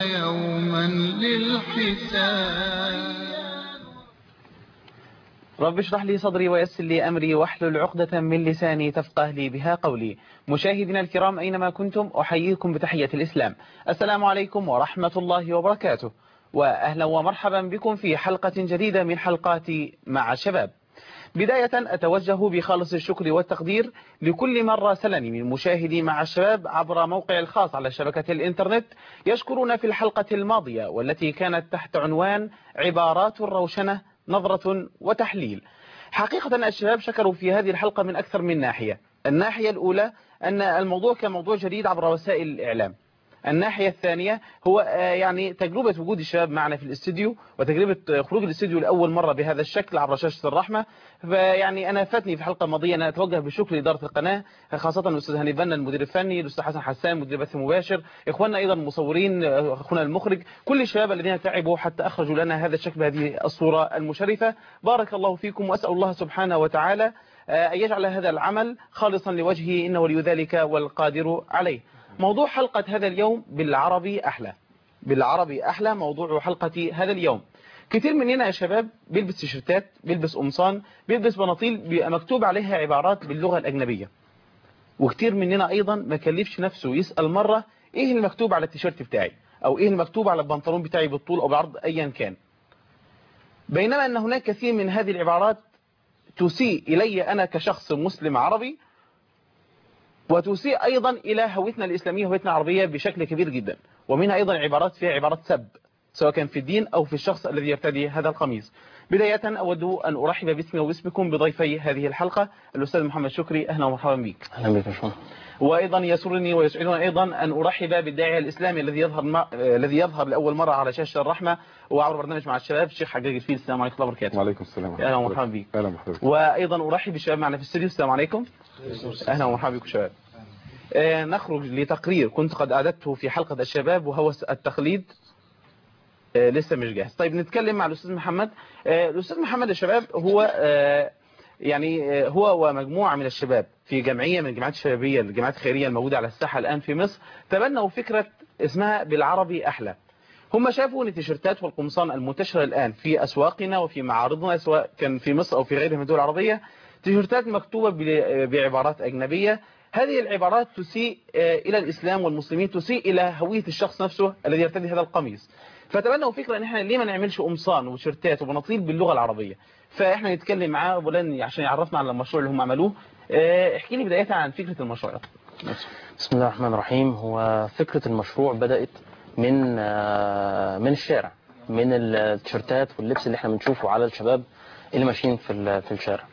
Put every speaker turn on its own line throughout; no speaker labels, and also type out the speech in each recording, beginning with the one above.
يوما للحساب
رب اشرح لي صدري ويسر لي أمري واحلل عقدة من لساني تفقه لي بها قولي مشاهدينا الكرام أينما كنتم أحييكم بتحية الإسلام السلام عليكم ورحمة الله وبركاته وأهلا ومرحبا بكم في حلقة جديدة من حلقات مع الشباب بداية أتوجه بخالص الشكر والتقدير لكل من راسلني من مشاهدي مع الشباب عبر موقع الخاص على شبكة الإنترنت يشكرون في الحلقة الماضية والتي كانت تحت عنوان عبارات الروشنة نظرة وتحليل حقيقة الشباب شكروا في هذه الحلقة من أكثر من ناحية الناحية الأولى أن الموضوع كان موضوع جديد عبر وسائل الإعلام الناحية الثانية هو يعني تجربة وجود الشباب معنا في الاستديو وتجربة خروج الاستديو لأول مرة بهذا الشكل عبر شاشة الرحمة فيعني أنا فاتني في الحلقة الماضية أن أتوجه بالشكر لإدارة القناة خاصة الأستاذ هاني بنا المدير الفني الأستاذ حسن حسان مدير بث مباشر إخواننا أيضا المصورين أخونا المخرج كل الشباب الذين تعبوا حتى أخرجوا لنا هذا الشكل بهذه الصورة المشرفة بارك الله فيكم وأسأل الله سبحانه وتعالى أن يجعل هذا العمل خالصا لوجهه إنه ولي ذلك والقادر عليه موضوع حلقة هذا اليوم بالعربي أحلى بالعربي أحلى موضوع حلقة هذا اليوم كتير مننا يا شباب بيلبس تيشيرتات بيلبس قمصان بيلبس بناطيل بيبقى مكتوب عليها عبارات باللغة الأجنبية وكتير مننا أيضا ما كلفش نفسه يسأل مرة إيه المكتوب على التيشيرت بتاعي أو إيه المكتوب على البنطلون بتاعي بالطول أو بعرض أيا كان بينما أن هناك كثير من هذه العبارات تسيء إلي أنا كشخص مسلم عربي وتسيء أيضا إلى هويتنا الإسلامية وهويتنا العربية بشكل كبير جدا ومنها أيضا عبارات فيها عبارات سب سواء كان في الدين أو في الشخص الذي يرتدي هذا القميص بداية أود أن أرحب باسمي وباسمكم بضيفي هذه الحلقة الأستاذ محمد شكري أهلا ومرحبا بك
أهلا بك شكرا
وأيضا يسرني ويسعدنا أيضا أن أرحب بالداعية الإسلامي الذي يظهر ما... الذي يظهر لأول مرة على شاشة الرحمة وعبر برنامج مع الشباب الشيخ حجاج الفيل السلام عليكم ورحمة الله وبركاته
وعليكم السلام
أهلا ومرحبا بك
أهلا بحضرتك
وأيضا أرحب بالشباب معنا في الاستديو السلام عليكم أهلا ومرحبا بكم شباب آه نخرج لتقرير كنت قد أعددته في حلقة الشباب وهوس التقليد آه لسه مش جاهز طيب نتكلم مع الأستاذ محمد آه الأستاذ محمد الشباب هو يعني هو ومجموعة من الشباب في جمعية من الجمعيات الشبابية الجمعيات الخيرية الموجودة على الساحة الآن في مصر تبنوا فكرة اسمها بالعربي أحلى هم شافوا ان التيشيرتات والقمصان المنتشرة الآن في أسواقنا وفي معارضنا سواء كان في مصر أو في غيرها من الدول العربية تيشيرتات مكتوبة بعبارات أجنبية هذه العبارات تسيء إلى الإسلام والمسلمين تسيء إلى هوية الشخص نفسه الذي يرتدي هذا القميص فتبنوا فكرة ان احنا ليه ما نعملش قمصان وشيرتات وبناطيل باللغة العربية فاحنا نتكلم معاه اولا عشان يعرفنا على المشروع اللي هم عملوه احكي لي بداية عن فكرة المشروع
بسم الله الرحمن الرحيم هو فكرة المشروع بدأت من من الشارع من التيشيرتات واللبس اللي احنا بنشوفه على الشباب اللي ماشيين في في الشارع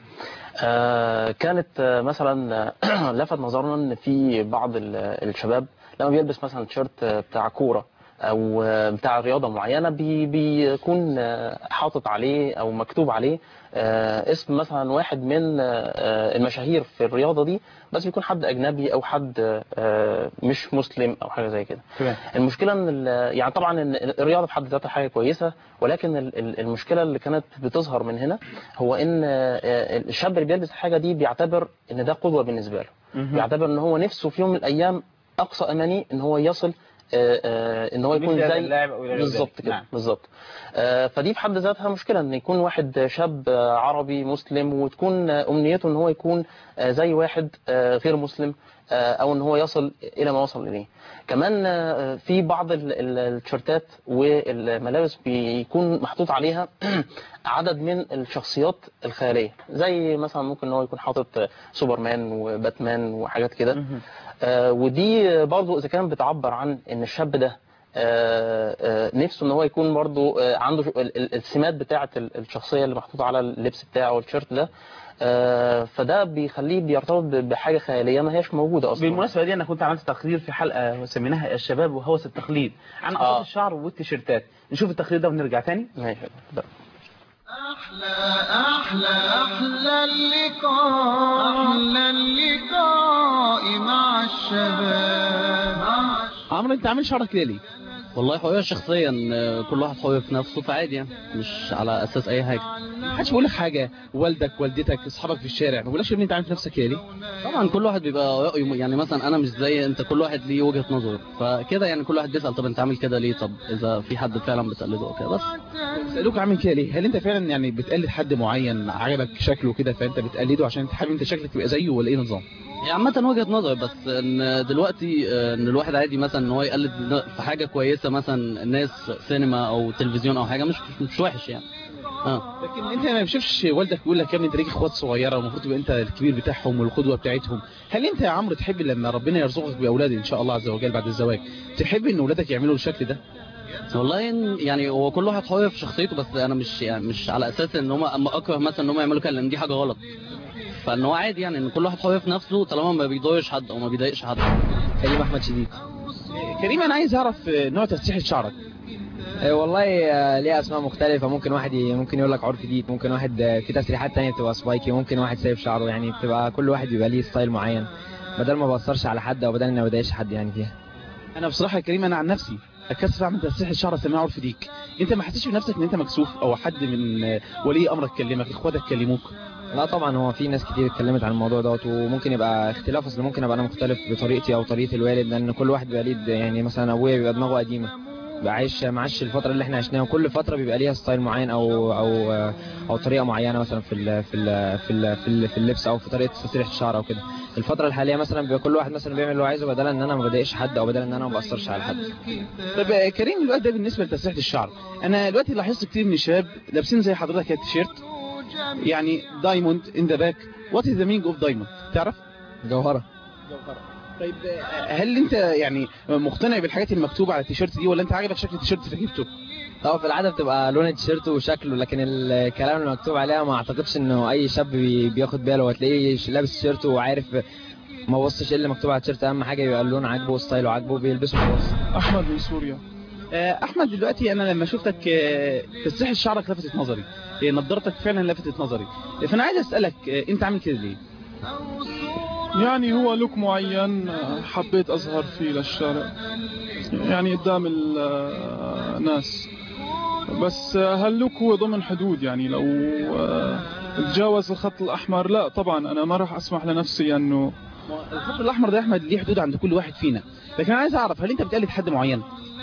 كانت مثلا لفت نظرنا ان في بعض الشباب لما بيلبس مثلا تيشيرت بتاع كوره او بتاع رياضة معينة بي بيكون حاطط عليه او مكتوب عليه اسم مثلا واحد من المشاهير في الرياضة دي بس بيكون حد اجنبي او حد مش مسلم او حاجة زي كده المشكلة ان يعني طبعا ان الرياضة بحد ذاتها حاجة كويسة ولكن المشكلة اللي كانت بتظهر من هنا هو ان الشاب اللي بيلبس الحاجة دي بيعتبر ان ده قدوة بالنسبة له بيعتبر ان هو نفسه في يوم من الايام اقصى اماني ان هو يصل آآ آآ ان هو يكون زي بالظبط كده نعم. بالظبط فدي في حد ذاتها مشكله ان يكون واحد شاب عربي مسلم وتكون امنيته ان هو يكون زي واحد غير مسلم او ان هو يصل الى ما وصل اليه كمان في بعض التيشيرتات والملابس بيكون محطوط عليها عدد من الشخصيات الخياليه زي مثلا ممكن ان هو يكون حاطط سوبرمان وباتمان وحاجات كده آه ودي برضو اذا كان بتعبر عن ان الشاب ده آه آه نفسه ان هو يكون برضو عنده السمات بتاعه الشخصيه اللي محطوطه على اللبس بتاعه والتيشيرت ده فده بيخليه بيرتبط بحاجه خياليه ما هيش موجوده اصلا
بالمناسبه دي انا كنت عملت تقرير في حلقه سميناها الشباب وهوس التقليد عن قصات آه. الشعر والتيشيرتات نشوف التقرير ده ونرجع تاني
ماشي
أحلى أحلى أحلى اللقاء أحلى اللقاء مع الشباب
عمرو أنت عامل شعرك ليه ليه؟
والله حقيقة شخصيا آه، كل واحد حقيقة في نفسه فعادي يعني مش على اساس اي حاجة
محدش بيقول لك حاجه والدك والدتك اصحابك في الشارع ما بيقولكش يا ابني انت عامل في نفسك كده ليه
طبعا كل واحد بيبقى رأيه يعني مثلا انا مش زي انت كل واحد ليه وجهة نظره فكده يعني كل واحد بيسأل طب انت عامل كده ليه طب اذا في حد فعلا بتقلده او كده بس
سألوك عامل كده ليه هل انت فعلا يعني بتقلد حد معين عجبك شكله كده فانت بتقلده عشان انت حابب انت شكلك تبقى زيه ولا ايه نظام
هي عامة وجهة نظر بس ان دلوقتي آه، ان الواحد عادي مثلا ان هو يقلد في حاجة كويسة مثلا الناس سينما او تلفزيون او حاجة مش مش وحش يعني اه
لكن انت ما بتشوفش والدك يقول لك يا ابني انت ليك اخوات صغيره والمفروض تبقى انت الكبير بتاعهم والقدوه بتاعتهم هل انت يا عمرو تحب لما ربنا يرزقك باولاد ان شاء الله عز وجل بعد الزواج تحب ان اولادك يعملوا الشكل ده
والله إن- يعني هو كل واحد حر في شخصيته بس انا مش يعني مش على اساس ان هم اما اكره مثلا ان هم يعملوا كده لان دي حاجه غلط فان هو عادي يعني ان كل واحد حر في نفسه طالما ما بيضايقش حد او ما بيضايقش حد
كريم احمد شديد
كريم انا عايز اعرف آه، نوع تسريحه شعرك
آه، والله آه، ليه اسماء مختلفه ممكن واحد ي- ممكن يقول لك عرف جديد ممكن واحد آه، في تسريحات تانية بتبقى سبايكي ممكن واحد سايب شعره يعني بتبقى كل واحد بيبقى ليه ستايل معين بدل ما بأثرش على حد او بدل اني ما بضايقش حد يعني فيها
انا بصراحه يا كريم انا عن نفسي اكسف اعمل تسريحه شعر اسميها عرف ديك انت ما حسيتش بنفسك ان انت مكسوف او حد من آه، ولي امرك كلمك اخواتك كلموك
لا طبعا هو في ناس كتير اتكلمت عن الموضوع دوت وممكن يبقى اختلاف اصل ممكن ابقى انا مختلف بطريقتي او طريقه الوالد لان كل واحد بيبقى ليه يعني مثلا ابويا بيبقى دماغه قديمه بيبقى عايش معاش الفتره اللي احنا عشناها وكل فتره بيبقى ليها ستايل معين او او او طريقه معينه مثلا في ال في ال في ال في, ال في اللبس او في طريقه تسريحه الشعر او كده الفتره الحاليه مثلا بيبقى كل واحد مثلا بيعمل اللي هو عايزه بدل ان انا ما بضايقش حد او بدل ان انا ما باثرش على حد
طب آه، كريم الوقت ده بالنسبه لتسريحه الشعر انا دلوقتي لاحظت كتير من الشباب لابسين زي حضرتك كده تيشيرت يعني دايموند ان ذا باك وات از ذا مينج اوف دايموند تعرف
جوهره
طيب آه، هل انت يعني مقتنع بالحاجات المكتوبه على التيشيرت دي ولا انت عاجبك شكل التيشيرت فجبته
طبعا في العاده بتبقى لون التيشيرت وشكله لكن الكلام المكتوب عليها ما اعتقدش انه اي شاب بي- بياخد باله هتلاقيه ش- لابس تيشيرت وعارف ما بصش ايه اللي مكتوب على التيشيرت اهم حاجه يبقى اللون عاجبه وستايله عاجبه بيلبسه خلاص
احمد من سوريا
آه، احمد دلوقتي انا لما شفتك آه، تسريحه شعرك لفتت نظري آه، نضارتك فعلا لفتت نظري فانا عايز اسالك آه، انت عامل كده ليه
يعني هو لوك معين آه، حبيت اظهر فيه للشارع يعني قدام ال- آه، الناس بس آه، هاللوك هو ضمن حدود يعني لو آه، تجاوز الخط الاحمر لا طبعا انا ما راح اسمح لنفسي انه
الخط الاحمر ده يا احمد ليه حدود عند كل واحد فينا لكن انا عايز اعرف هل انت بتقلد حد معين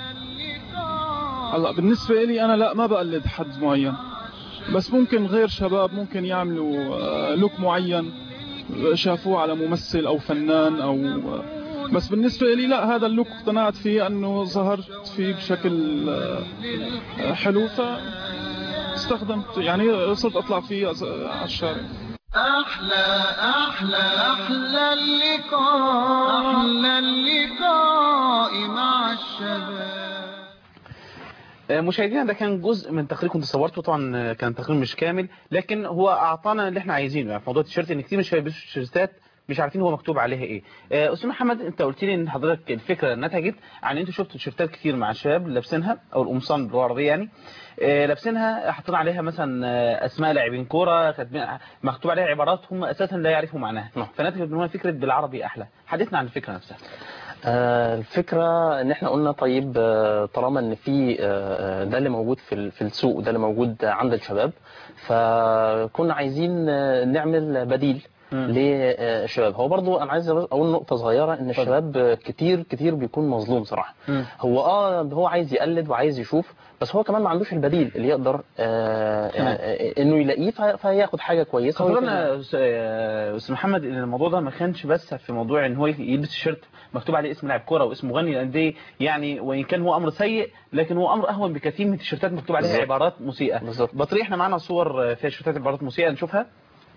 هلا بالنسبة لي أنا لا ما بقلد حد معين بس ممكن غير شباب ممكن يعملوا آه، لوك معين شافوه على ممثل أو فنان أو آه، بس بالنسبة لي لا هذا اللوك اقتنعت فيه أنه ظهرت فيه بشكل آه، آه، حلو فاستخدمت يعني صرت أطلع فيه أز- على الشارع
أحلى أحلى أحلى اللقاء أحلى اللقاء مع الشباب
آه، مشاهدينا ده كان جزء من تقرير كنت صورته طبعا آه، كان تقرير مش كامل لكن هو اعطانا اللي احنا عايزينه يعني في موضوع التيشيرت ان كتير من الشباب بيلبسوا تيشيرتات مش عارفين هو مكتوب عليها ايه آه، استاذ محمد انت قلت لي ان حضرتك الفكره نتجت عن ان انتوا شفتوا تيشيرتات كتير مع شباب لابسينها او القمصان باللغه العربيه يعني آه، لابسينها حاطين عليها مثلا آه، اسماء لاعبين كوره كاتبين مكتوب عليها عبارات هم اساسا لا يعرفوا معناها
نعم.
فنتجت من هنا فكره بالعربي احلى حدثنا عن الفكره نفسها
آه، الفكرة ان احنا قلنا طيب آه، طالما ان في آه، ده اللي موجود في ال- في السوق ده اللي موجود عند الشباب فكنا عايزين آه، نعمل بديل
مم.
للشباب هو برضو انا عايز اقول نقطة صغيرة ان الشباب آه، كتير كتير بيكون مظلوم صراحة
مم.
هو اه هو عايز يقلد وعايز يشوف بس هو كمان ما عندوش البديل اللي يقدر آه
تمام.
آه انه يلاقيه في- فياخد حاجة كويسة
خبرنا يا أس- يا استاذ محمد ان الموضوع ده ما كانش بس في موضوع ان هو يلبس تيشيرت مكتوب عليه اسم لاعب كوره واسم مغني الانديه يعني وان كان هو امر سيء لكن هو امر اهون بكثير من التيشيرتات مكتوب عليها
بالظبط.
عبارات مسيئه
بالظبط.
بطريق احنا معانا صور فيها تيشيرتات عبارات مسيئه نشوفها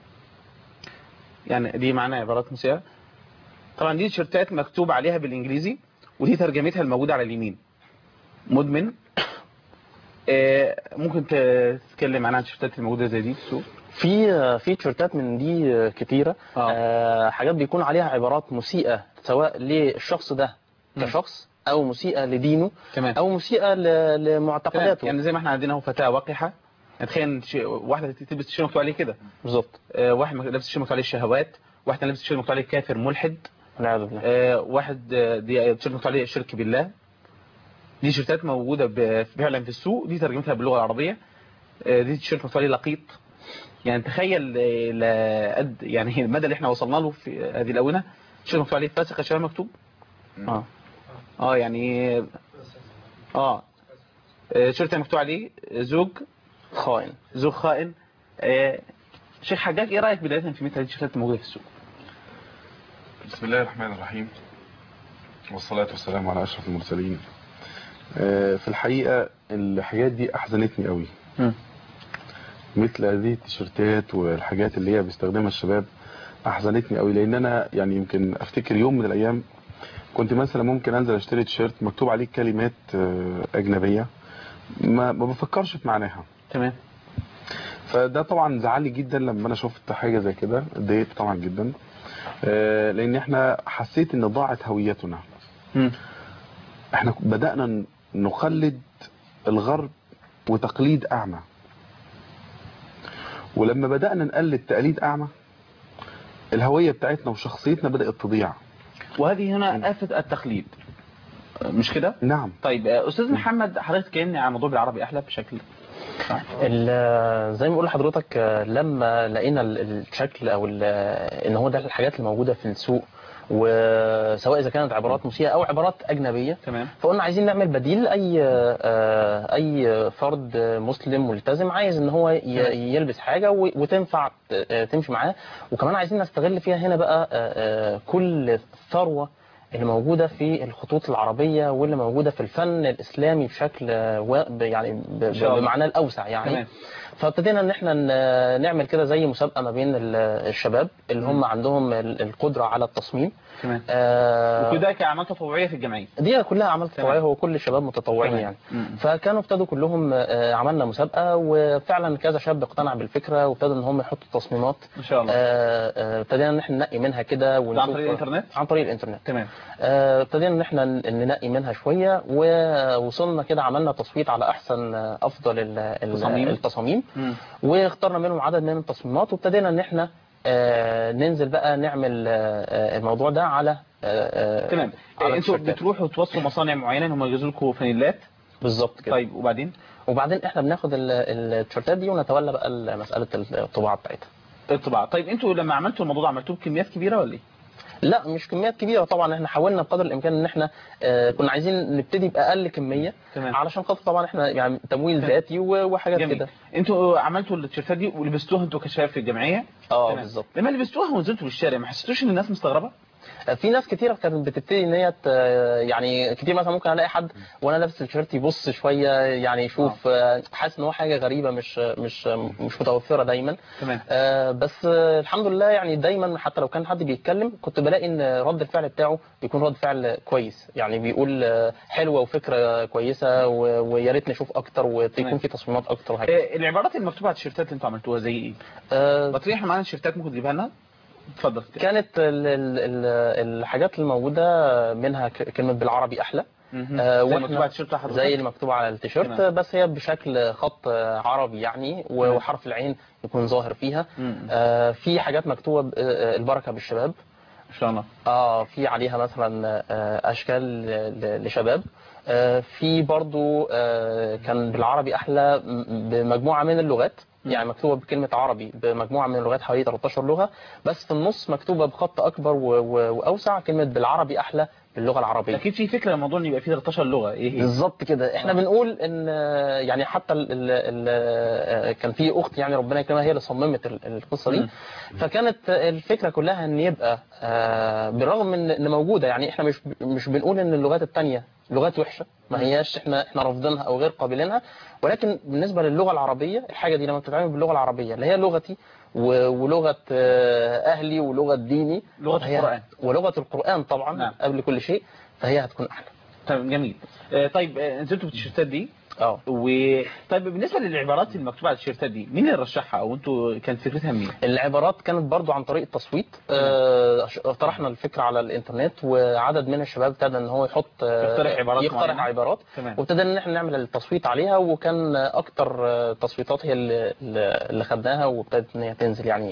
يعني دي معانا عبارات مسيئه طبعا دي تيشيرتات مكتوب عليها بالانجليزي ودي ترجمتها الموجوده على اليمين مدمن آه، ممكن تتكلم عنها عن التيشيرتات الموجوده زي دي في السوق
في في تيشيرتات من دي كتيرة
آه.
آه حاجات بيكون عليها عبارات مسيئة سواء للشخص ده
مم.
كشخص أو مسيئة لدينه
كمان
أو مسيئة ل-
تمام.
لمعتقداته
يعني زي ما احنا عندنا اهو فتاة وقحة تخيل شيء- واحدة تلبس تيشيرت مكتوب عليه كده
بالظبط
آه، واحد لابس تيشيرت مكتوب عليه الشهوات واحد لابس تيشيرت مكتوب عليه كافر ملحد
والعياذ بالله
آه، واحد آه، دي تيشيرت مكتوب عليه الشرك بالله دي تيشيرتات موجوده ب- فعلا في السوق دي ترجمتها باللغه العربيه آه، دي تيشيرت مكتوب عليه لقيط يعني تخيل آه، لا قد يعني المدى اللي احنا وصلنا له في هذه الاونه تيشيرت مكتوب عليه فاسق يا شباب مكتوب
اه
اه يعني اه آه، تيشيرت مكتوب عليه زوج
خائن
زوج خائن آه، شيخ حجاج ايه رايك بدايه في مثل هذه التيشيرتات الموجوده في السوق
بسم الله الرحمن الرحيم والصلاة والسلام على أشرف المرسلين آه، في الحقيقة الحاجات دي أحزنتني قوي
مم.
مثل هذه التيشيرتات والحاجات اللي هي بيستخدمها الشباب أحزنتني قوي لأن أنا يعني يمكن أفتكر يوم من الأيام كنت مثلا ممكن أنزل أشتري تيشيرت مكتوب عليه كلمات آه، أجنبية ما ما بفكرش في معناها
تمام
فده طبعا زعلي جدا لما انا شفت حاجه زي كده اتضايقت طبعا جدا آه، لان احنا حسيت ان ضاعت هويتنا
مم.
احنا بدأنا نقلد الغرب وتقليد اعمى ولما بدأنا نقلد تقليد اعمى الهوية بتاعتنا وشخصيتنا بدأت تضيع
وهذه هنا آفة التقليد مش كده؟
نعم
طيب آه، أستاذ محمد حضرتك كلمني عن موضوع بالعربي أحلى بشكل
ال- زي ما بقول لحضرتك آه، لما لقينا ال- الشكل او ال- ان هو ده الحاجات اللي موجوده في السوق وسواء اذا كانت عبارات مسيئه او عبارات اجنبيه
تمام
فقلنا عايزين نعمل بديل لاي آه، اي فرد مسلم ملتزم عايز ان هو ي-
تمام.
يلبس حاجه و- وتنفع آه، تمشي معاه وكمان عايزين نستغل فيها هنا بقى آه، آه، كل الثروه اللي موجوده في الخطوط العربيه واللي موجوده في الفن الاسلامي بشكل آه، و- يعني ب-
إن شاء الله.
بمعناه الاوسع يعني
تمام
فابتدينا ان احنا ن- نعمل كده زي مسابقه ما بين ال- الشباب اللي هم عندهم ال- القدره على التصميم
تمام
آه،
وكده كأعمال تطوعية في الجمعية
دي كلها اعمال تطوعيه
تمام.
هو كل الشباب متطوعين
تمام.
يعني
مم.
فكانوا ابتدوا كلهم آه، عملنا مسابقه وفعلا كذا شاب اقتنع بالفكره وابتدوا ان هم يحطوا تصميمات
إن شاء الله
آه، آه، ابتدينا ان احنا ننقي منها كده ونشوف
عن طريق الإنترنت؟
عن طريق الانترنت
تمام
آه، ابتدينا ان احنا ن- ننقي منها شويه ووصلنا كده عملنا تصويت على احسن آه، افضل ال- ال-
تصاميم.
التصاميم
مم.
واخترنا منهم عدد من التصميمات وابتدينا ان احنا آه، ننزل بقى نعمل آه، آه، الموضوع ده على آه، آه،
تمام
على
آه، انتوا
التيشيرتات.
بتروحوا توصلوا مصانع معينة ان هم يجهزوا لكم فانيلات
بالظبط كده
طيب وبعدين
وبعدين احنا بناخد ال- التيشيرتات دي ونتولى بقى ال- مساله الطباعه بتاعتها
الطباعة طيب انتوا لما عملتوا الموضوع ده عملتوه بكميات كبيرة ولا ايه؟
لا مش كميات كبيره طبعا احنا حاولنا بقدر الامكان ان احنا آه، كنا عايزين نبتدي باقل كميه
تمام
علشان خاطر طبعا احنا يعني تمويل
تمام.
ذاتي و- وحاجات
جميل
كده
انتوا عملتوا التيشيرتات دي ولبستوها انتوا كشباب في الجمعية
اه
تمام.
بالظبط
لما لبستوها ونزلتوا في الشارع ما حسيتوش ان الناس مستغربة؟
في ناس كتيرة كانت بتبتدي ان هي ت- يعني كتير مثلا ممكن الاقي حد وانا لابس التيشيرت يبص شويه يعني يشوف آه، حاسس ان هو حاجه غريبه مش مش مش متوفره دايما
تمام
آه، بس آه، الحمد لله يعني دايما حتى لو كان حد بيتكلم كنت بلاقي ان رد الفعل بتاعه بيكون رد فعل كويس يعني بيقول آه، حلوه وفكره كويسه و- ويا ريت نشوف اكتر
تمام.
ويكون في تصميمات اكتر وهكذا
آه، العبارات المكتوبة على التيشيرتات اللي انتوا عملتوها زي ايه؟
آه،
بطريقة احنا معانا تيشيرتات ممكن تجيبها لنا؟ اتفضل
كانت ال- ال- ال- الحاجات الموجوده منها ك- كلمه بالعربي احلى
مهم.
آه،
زي
وإحنا-
مكتوب على التيشيرت بتاع حضرتك؟
زي المكتوب على التيشيرت
تمام.
بس هي بشكل خط عربي يعني
تمام.
وحرف العين يكون ظاهر فيها
مم.
آه، في حاجات مكتوبه ب- آه، البركه بالشباب
ان شاء الله
اه في عليها مثلا آه، اشكال ل- لشباب آه، في برضو آه، كان بالعربي احلى م- بمجموعه من اللغات
مم.
يعني مكتوبه بكلمه عربي بمجموعه من اللغات حوالي 13 لغه بس في النص مكتوبه بخط اكبر و- و- واوسع كلمه بالعربي احلى باللغه العربيه
اكيد في فكره الموضوع ان يبقى فيه 13 لغه ايه هي
بالظبط كده احنا
آه.
بنقول ان آه، يعني حتى ال ال ال كان في اخت يعني ربنا يكرمها هي اللي صممت ال- القصه دي
مم.
فكانت الفكره كلها ان يبقى آه، بالرغم من ان موجوده يعني احنا مش مش بنقول ان اللغات التانية لغات وحشه ما هياش احنا احنا رافضينها او غير قابلينها ولكن بالنسبه للغه العربيه الحاجه دي لما بتتعمل باللغه العربيه اللي هي لغتي و- ولغه آه، اهلي ولغه ديني
لغة
هي-
القرآن.
ولغه القران طبعا
نعم.
قبل كل شيء فهي هتكون احلى
تمام جميل آه، طيب آه، نزلتوا بالتيشيرتات دي
اه
و طيب بالنسبه للعبارات المكتوبه على التيشيرتات دي مين اللي رشحها او انتوا كانت فكرتها مين
العبارات كانت برضو عن طريق التصويت آه، طرحنا الفكرة على الانترنت وعدد من الشباب ابتدى ان هو يحط آه،
يقترح عبارات
يقترح
معينة.
عبارات
تمام
وابتدى ان احنا نعمل التصويت عليها وكان اكتر آه، تصويتات هي اللي, اللي خدناها وابتدت ان هي تنزل يعني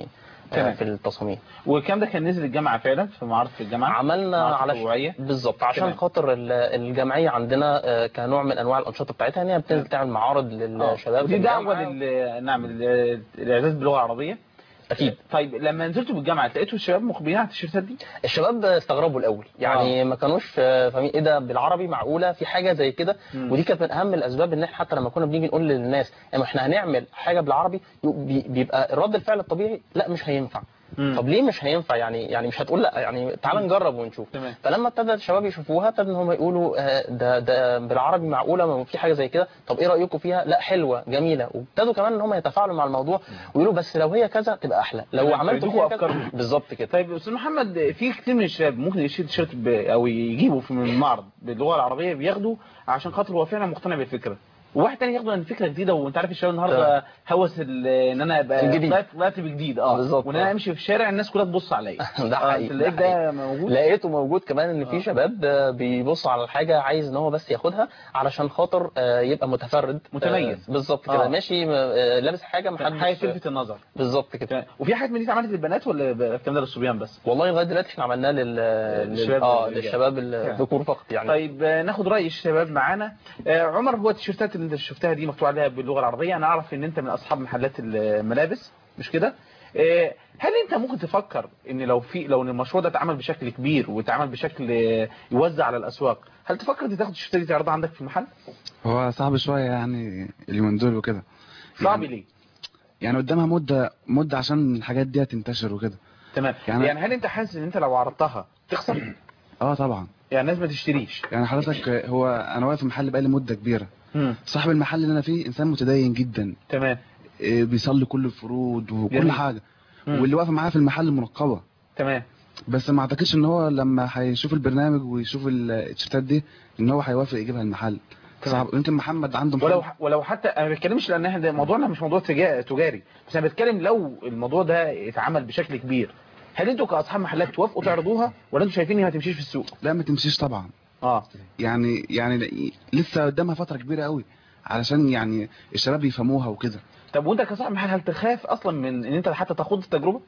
آه،
تمام.
في التصاميم
والكلام ده كان نزل الجامعه فعلا في معرض في الجامعه
عملنا
معرض
على
تطوعية.
بالظبط عشان
تمام.
خاطر ال- الجمعيه عندنا آه، كنوع من انواع الانشطه بتاعتها ان هي بتنزل تعمل معارض
آه.
للشباب
ودي
في
دعوه
الجامعة.
لل نعم ال- الاعزاز باللغه العربيه
اكيد
طيب لما نزلتوا بالجامعه لقيتوا الشباب مقبلين على التيشيرتات دي
الشباب استغربوا الاول يعني ما كانوش آه، فاهمين ايه ده بالعربي معقوله في حاجه زي كده
مم.
ودي كانت من اهم الاسباب ان احنا حتى لما كنا بنيجي نقول للناس يعني احنا هنعمل حاجه بالعربي يو- بي- بيبقى رد الفعل الطبيعي لا مش هينفع
مم.
طب ليه مش هينفع يعني يعني مش هتقول لا يعني تعال نجرب ونشوف
تمام.
فلما ابتدى الشباب يشوفوها ابتدى ان هم يقولوا آه، ده ده بالعربي معقوله ما في حاجه زي كده طب ايه رايكم فيها لا حلوه جميله وابتدوا كمان ان هم يتفاعلوا مع الموضوع ويقولوا بس لو هي كذا تبقى احلى لو
تمام.
عملتوا
فيدوكوا
فيها كذا
أفكارهم.
بالظبط كده
طيب استاذ محمد في كتير من الشباب ممكن يشتري تيشيرت ب... او يجيبوا في من المعرض باللغه العربيه بياخدوا عشان خاطر هو فعلا مقتنع بالفكره وواحد تاني ياخده ان فكره جديده وانت عارف الشباب النهارده هوس ال- ان انا ابقى
الجديد.
طلعت طلعت بجديد اه
بالظبط.
وان انا امشي في الشارع الناس كلها تبص عليا
ده
آه،
حقيقي
انت
ده
لقيت
حقيقي.
ده موجود
لقيته موجود كمان ان
آه.
في شباب آه، بيبص على الحاجه عايز ان هو بس ياخدها علشان خاطر آه، يبقى متفرد
متميز.
آه، بالظبط
آه.
كده ماشي آه، لابس حاجه محدش
حاجه تلفت النظر
بالظبط كده
تمام. وفي حاجات من دي اتعملت للبنات ولا ب- الكلام ده للصبيان بس
والله لغايه دلوقتي احنا عملناه لل
للشباب
لل- اه
والرجال.
للشباب الذكور فقط يعني
طيب آه، ناخد راي الشباب معانا آه، عمر هو التيشيرتات اللي انت شفتها دي مكتوب عليها باللغه العربيه انا اعرف ان انت من اصحاب محلات الملابس مش كده آه، هل انت ممكن تفكر ان لو في لو ان المشروع ده اتعمل بشكل كبير واتعمل بشكل آه، يوزع على الاسواق هل تفكر انت تاخد التيشيرتات دي تعرضها عندك في المحل
هو صعب شوية يعني اليومين دول وكده
صعب
يعني-
ليه
يعني قدامها مدة مدة عشان الحاجات دي تنتشر وكده
تمام يعني,
يعني-
هل انت حاسس ان انت لو عرضتها تخسر
اه طبعا
يعني الناس ما تشتريش
يعني حضرتك هو انا واقف في محل بقالي مدة كبيرة
مم.
صاحب المحل اللي انا فيه انسان متدين جدا
تمام
إيه، بيصلي كل الفروض وكل
جميل.
حاجة
مم.
واللي واقف معاه في المحل منقبة
تمام
بس ما اعتقدش ان هو لما هيشوف البرنامج ويشوف ال- التيشيرتات دي ان هو هيوافق يجيبها المحل
تمام.
صعب يمكن محمد عنده
ولو
محل
ولو حتى انا ما بتكلمش لان احنا ده موضوعنا مش موضوع تجا- تجاري بس انا بتكلم لو الموضوع ده اتعمل بشكل كبير هل انتوا كاصحاب محلات توافقوا تعرضوها ولا انتوا شايفين انها ما تمشيش في السوق
لا ما تمشيش طبعا
اه
يعني يعني لسه قدامها فترة كبيرة قوي علشان يعني الشباب يفهموها وكده
طب وانت كصاحب محل هل تخاف اصلا من ان انت حتى تاخد التجربه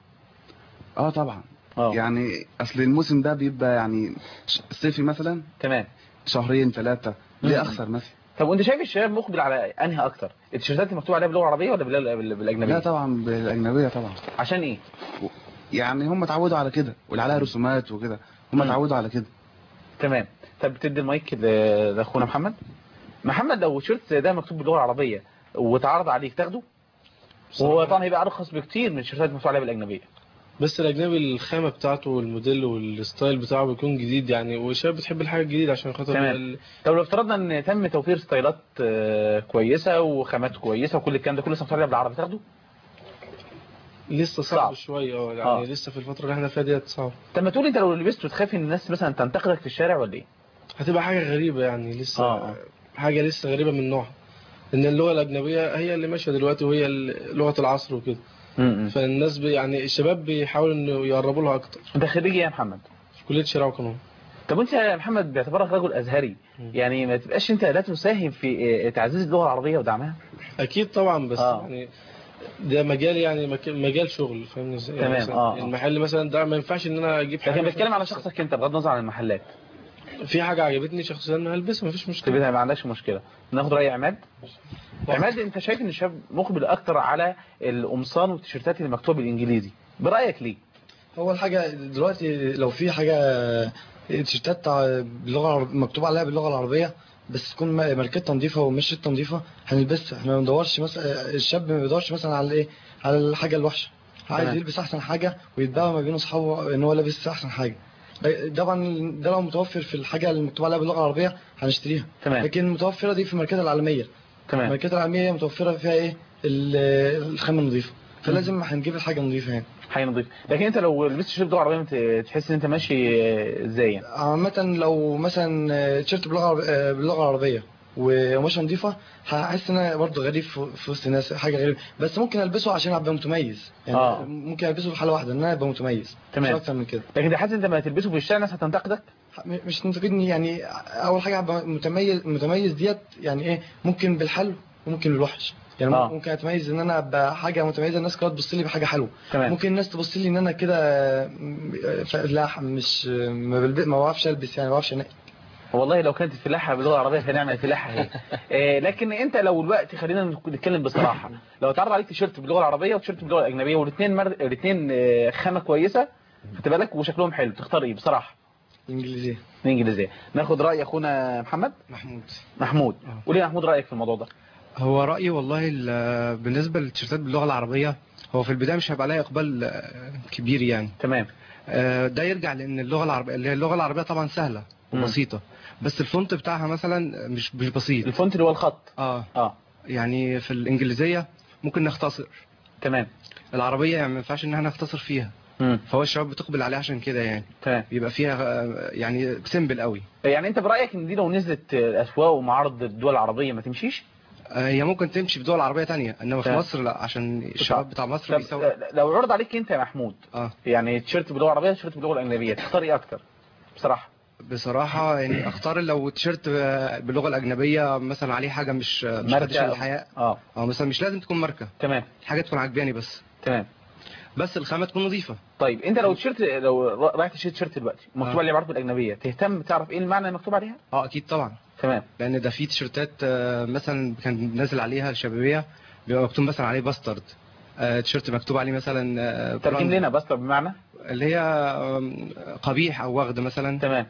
اه طبعا
اه
يعني اصل الموسم ده بيبقى يعني ش- صيفي مثلا
تمام
شهرين ثلاثة ليه
مم.
اخسر مثلا
طب وانت شايف الشباب مقبل على انهي اكتر التيشيرتات اللي مكتوب عليها باللغه العربيه ولا بال- بال- بالاجنبيه
لا طبعا بالاجنبية طبعا
عشان ايه
يعني هم اتعودوا على كده واللي عليها رسومات وكده هم
مم.
اتعودوا على كده
تمام طب تدي المايك ل- لاخونا محمد محمد لو تيشيرت زي ده مكتوب باللغه العربيه واتعرض عليك تاخده وهو طبعا هيبقى ارخص بكتير من التيشيرتات المكتوب عليها بالاجنبيه
بس الاجنبي الخامه بتاعته والموديل والستايل بتاعه بيكون جديد يعني والشباب بتحب الحاجه الجديده عشان خاطر
تمام.
ال-
طب لو افترضنا ان تم توفير ستايلات آه، كويسه وخامات كويسه وكل الكلام ده كله لسه مكتوب عليها بالعربي تاخده
لسه
صعب.
صعب شويه اه يعني
آه.
لسه في الفتره اللي احنا فيها ديت صعب
طب ما تقول انت لو لبسته تخاف ان الناس مثلا تنتقدك في الشارع ولا ايه
هتبقى حاجه غريبه يعني لسه
آه.
حاجه لسه غريبه من نوعها ان اللغه الاجنبيه هي اللي ماشيه دلوقتي وهي ال- لغه العصر وكده
م-م.
فالناس بي يعني الشباب بيحاولوا انه يقربوا لها اكتر
انت خريج ايه يا محمد
في كليه شراء وقانون
طب انت يا محمد باعتبارك رجل ازهري يعني ما تبقاش انت لا تساهم في آه، تعزيز اللغه العربيه ودعمها
اكيد طبعا بس
آه.
يعني ده مجال يعني مك- مجال شغل فاهمني ازاي يعني
تمام،
مثلاً
آه، آه.
المحل مثلا ده ما ينفعش ان انا اجيب
لكن
حاجه
بتكلم على شخصك انت بغض النظر عن المحلات
في حاجه عجبتني شخصيا انا هلبسها مفيش مشكله
تبقى ما عندكش مشكله ناخد راي عماد عماد انت شايف ان الشاب مقبل اكتر على القمصان والتيشيرتات اللي مكتوبه بالانجليزي برايك ليه
اول حاجه دلوقتي لو في حاجه تيشيرتات تع- باللغه العرب- مكتوب عليها باللغه العربيه بس تكون م- ماركتها نظيفه ومشيتها نظيفه هنلبسها احنا ما بندورش مثلا الشاب ما بيدورش مثلا على ايه على الحاجه الوحشه عايز
تمام.
يلبس احسن حاجه ويتباهى ما بين اصحابه ان هو لابس احسن حاجه طبعا ده لو متوفر في الحاجه اللي مكتوب عليها باللغه العربيه هنشتريها
تمام
لكن المتوفره دي في الماركات العالميه
تمام
الماركات العالميه متوفره فيها ايه ال- الخامه النظيفه فلازم هنجيب الحاجه نظيفه يعني
حاجه نظيفه لكن انت لو لبست تيشيرت باللغه العربيه انت تحس ان انت ماشي آه، ازاي يعني
عامة لو مثلا تيشيرت باللغة العرب- آه، باللغة العربية وقماشة نظيفة هحس ان انا برضه غريب في في وسط الناس حاجة غريبة بس ممكن البسه عشان ابقى متميز يعني
آه.
ممكن البسه في حالة واحدة ان انا ابقى متميز
تمام.
مش اكتر من كده
لكن انت حاسس انت لما تلبسه في الشارع الناس هتنتقدك
م- مش تنتقدني يعني اول حاجة ابقى متميز متميز ديت يعني ايه ممكن بالحلو وممكن بالوحش يعني
آه.
ممكن اتميز ان انا بحاجه متميزه الناس كلها تبص لي بحاجه حلوه
تمام.
ممكن الناس تبص لي ان انا كده م- فلاح مش ما بلبس ما بعرفش البس يعني ما بعرفش انقي
والله لو كانت الفلاحة باللغة العربية كان نعمل فلاحة هي آه، لكن انت لو الوقت خلينا نتكلم بصراحة لو اتعرض عليك تيشيرت باللغة العربية وتيشيرت باللغة الأجنبية والاثنين مر... الاثنين آه، خامة كويسة خد بالك وشكلهم حلو تختار ايه بصراحة
الانجليزيه
الانجليزية ناخد رأي اخونا محمد
محمود
محمود قول لي يا محمود رأيك في الموضوع ده
هو رأيي والله ال- بالنسبة للتيشيرتات باللغة العربية هو في البداية مش هيبقى عليها إقبال آه، كبير يعني
تمام
ده يرجع لأن اللغة العربية اللي هي اللغة العربية طبعا سهلة
مم.
وبسيطة بس الفونت بتاعها مثلا مش مش بسيط
الفونت اللي هو الخط
اه
اه
يعني في الإنجليزية ممكن نختصر
تمام
العربية يعني ما ينفعش إن احنا نختصر فيها
مم.
فهو الشباب بتقبل عليه عشان كده يعني
تمام
بيبقى فيها آه، يعني سيمبل قوي
يعني انت برأيك ان دي لو نزلت آه، الاسواق ومعارض الدول العربية ما تمشيش
آه، هي ممكن تمشي في دول عربية تانية انما في
تمام.
مصر لا عشان الشباب بتاع مصر
طب
بيسوي
آه، لو عرض عليك انت يا محمود
اه
يعني تيشيرت باللغة العربية تيشيرت باللغة الأجنبية تختار ايه اكتر بصراحة
بصراحة يعني اختار لو تيشيرت باللغة الأجنبية مثلا عليه حاجة مش مش
ماركة
خدشة
أو-
للحياة
اه
اه مثلا مش لازم تكون ماركة
تمام
حاجة تكون عجباني بس
تمام
بس الخامة تكون نظيفة
طيب انت لو تيشيرت لو رايح تشتري تيشيرت دلوقتي مكتوب
آه.
عليه عبارات بالأجنبية تهتم تعرف ايه المعنى المكتوب عليها
اه اكيد طبعا
تمام
لان ده في تيشيرتات آه، مثلا كان نازل عليها الشبابية بيبقى مكتوب مثلا عليه باسترد آه، تيشيرت مكتوب عليه مثلا آه،
ترجم
براند.
لنا بس بمعنى
اللي هي آم، قبيح او وغد مثلا
تمام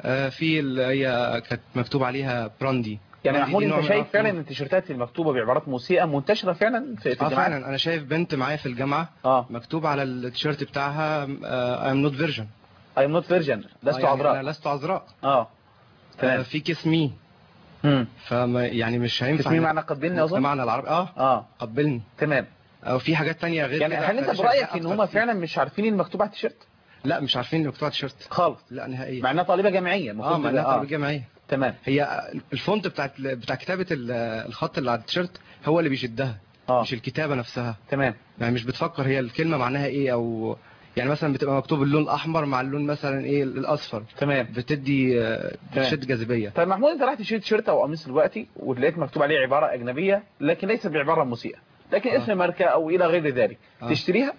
في اللي هي كانت مكتوب عليها براندي
يعني
براندي
محمود
دي نوع
انت
من
شايف
أنواع
فعلا ان التيشيرتات المكتوبة بعبارات مسيئة منتشرة فعلا في في
اه
الجامعات
فعلا انا شايف بنت معايا في الجامعه
اه
مكتوب على التيشيرت بتاعها اي ام نوت فيرجن
اي ام نوت فيرجن لست عذراء
انا لست عذراء
اه
آه
تمام
في كيس مي
امم
فما يعني مش هينفع
اسمي معنى قبلني اظن
معنى العربي اه
اه
قبلني
تمام
او في حاجات تانية غير
يعني
كده
هل انت
إحنا
برأيك
نشرح
ان
أكتر
هم
فيه.
فعلا مش عارفين المكتوب على التيشيرت
لا مش عارفين اللي مكتوب على التيشيرت
خالص
لا نهائيا
مع انها طالبة جامعية
اه
المفروض
مع
تبقى-
انها
آه.
طالبة جامعيه
تمام
هي الفونت بتاعت بتاع كتابه ال- الخط اللي على التيشيرت هو اللي بيشدها
اه
مش الكتابه نفسها
تمام
يعني مش بتفكر هي الكلمه معناها ايه او يعني مثلا بتبقى مكتوب اللون الاحمر مع اللون مثلا ايه الاصفر
تمام
بتدي آه،
تمام.
بتشد جاذبيه
طيب محمود انت رايح تشتري تيشيرت او قميص دلوقتي ولقيت مكتوب عليه عبارة أجنبية لكن ليس بعبارة مسيئة لكن
آه.
اسم ماركة او الى غير ذلك
آه.
تشتريها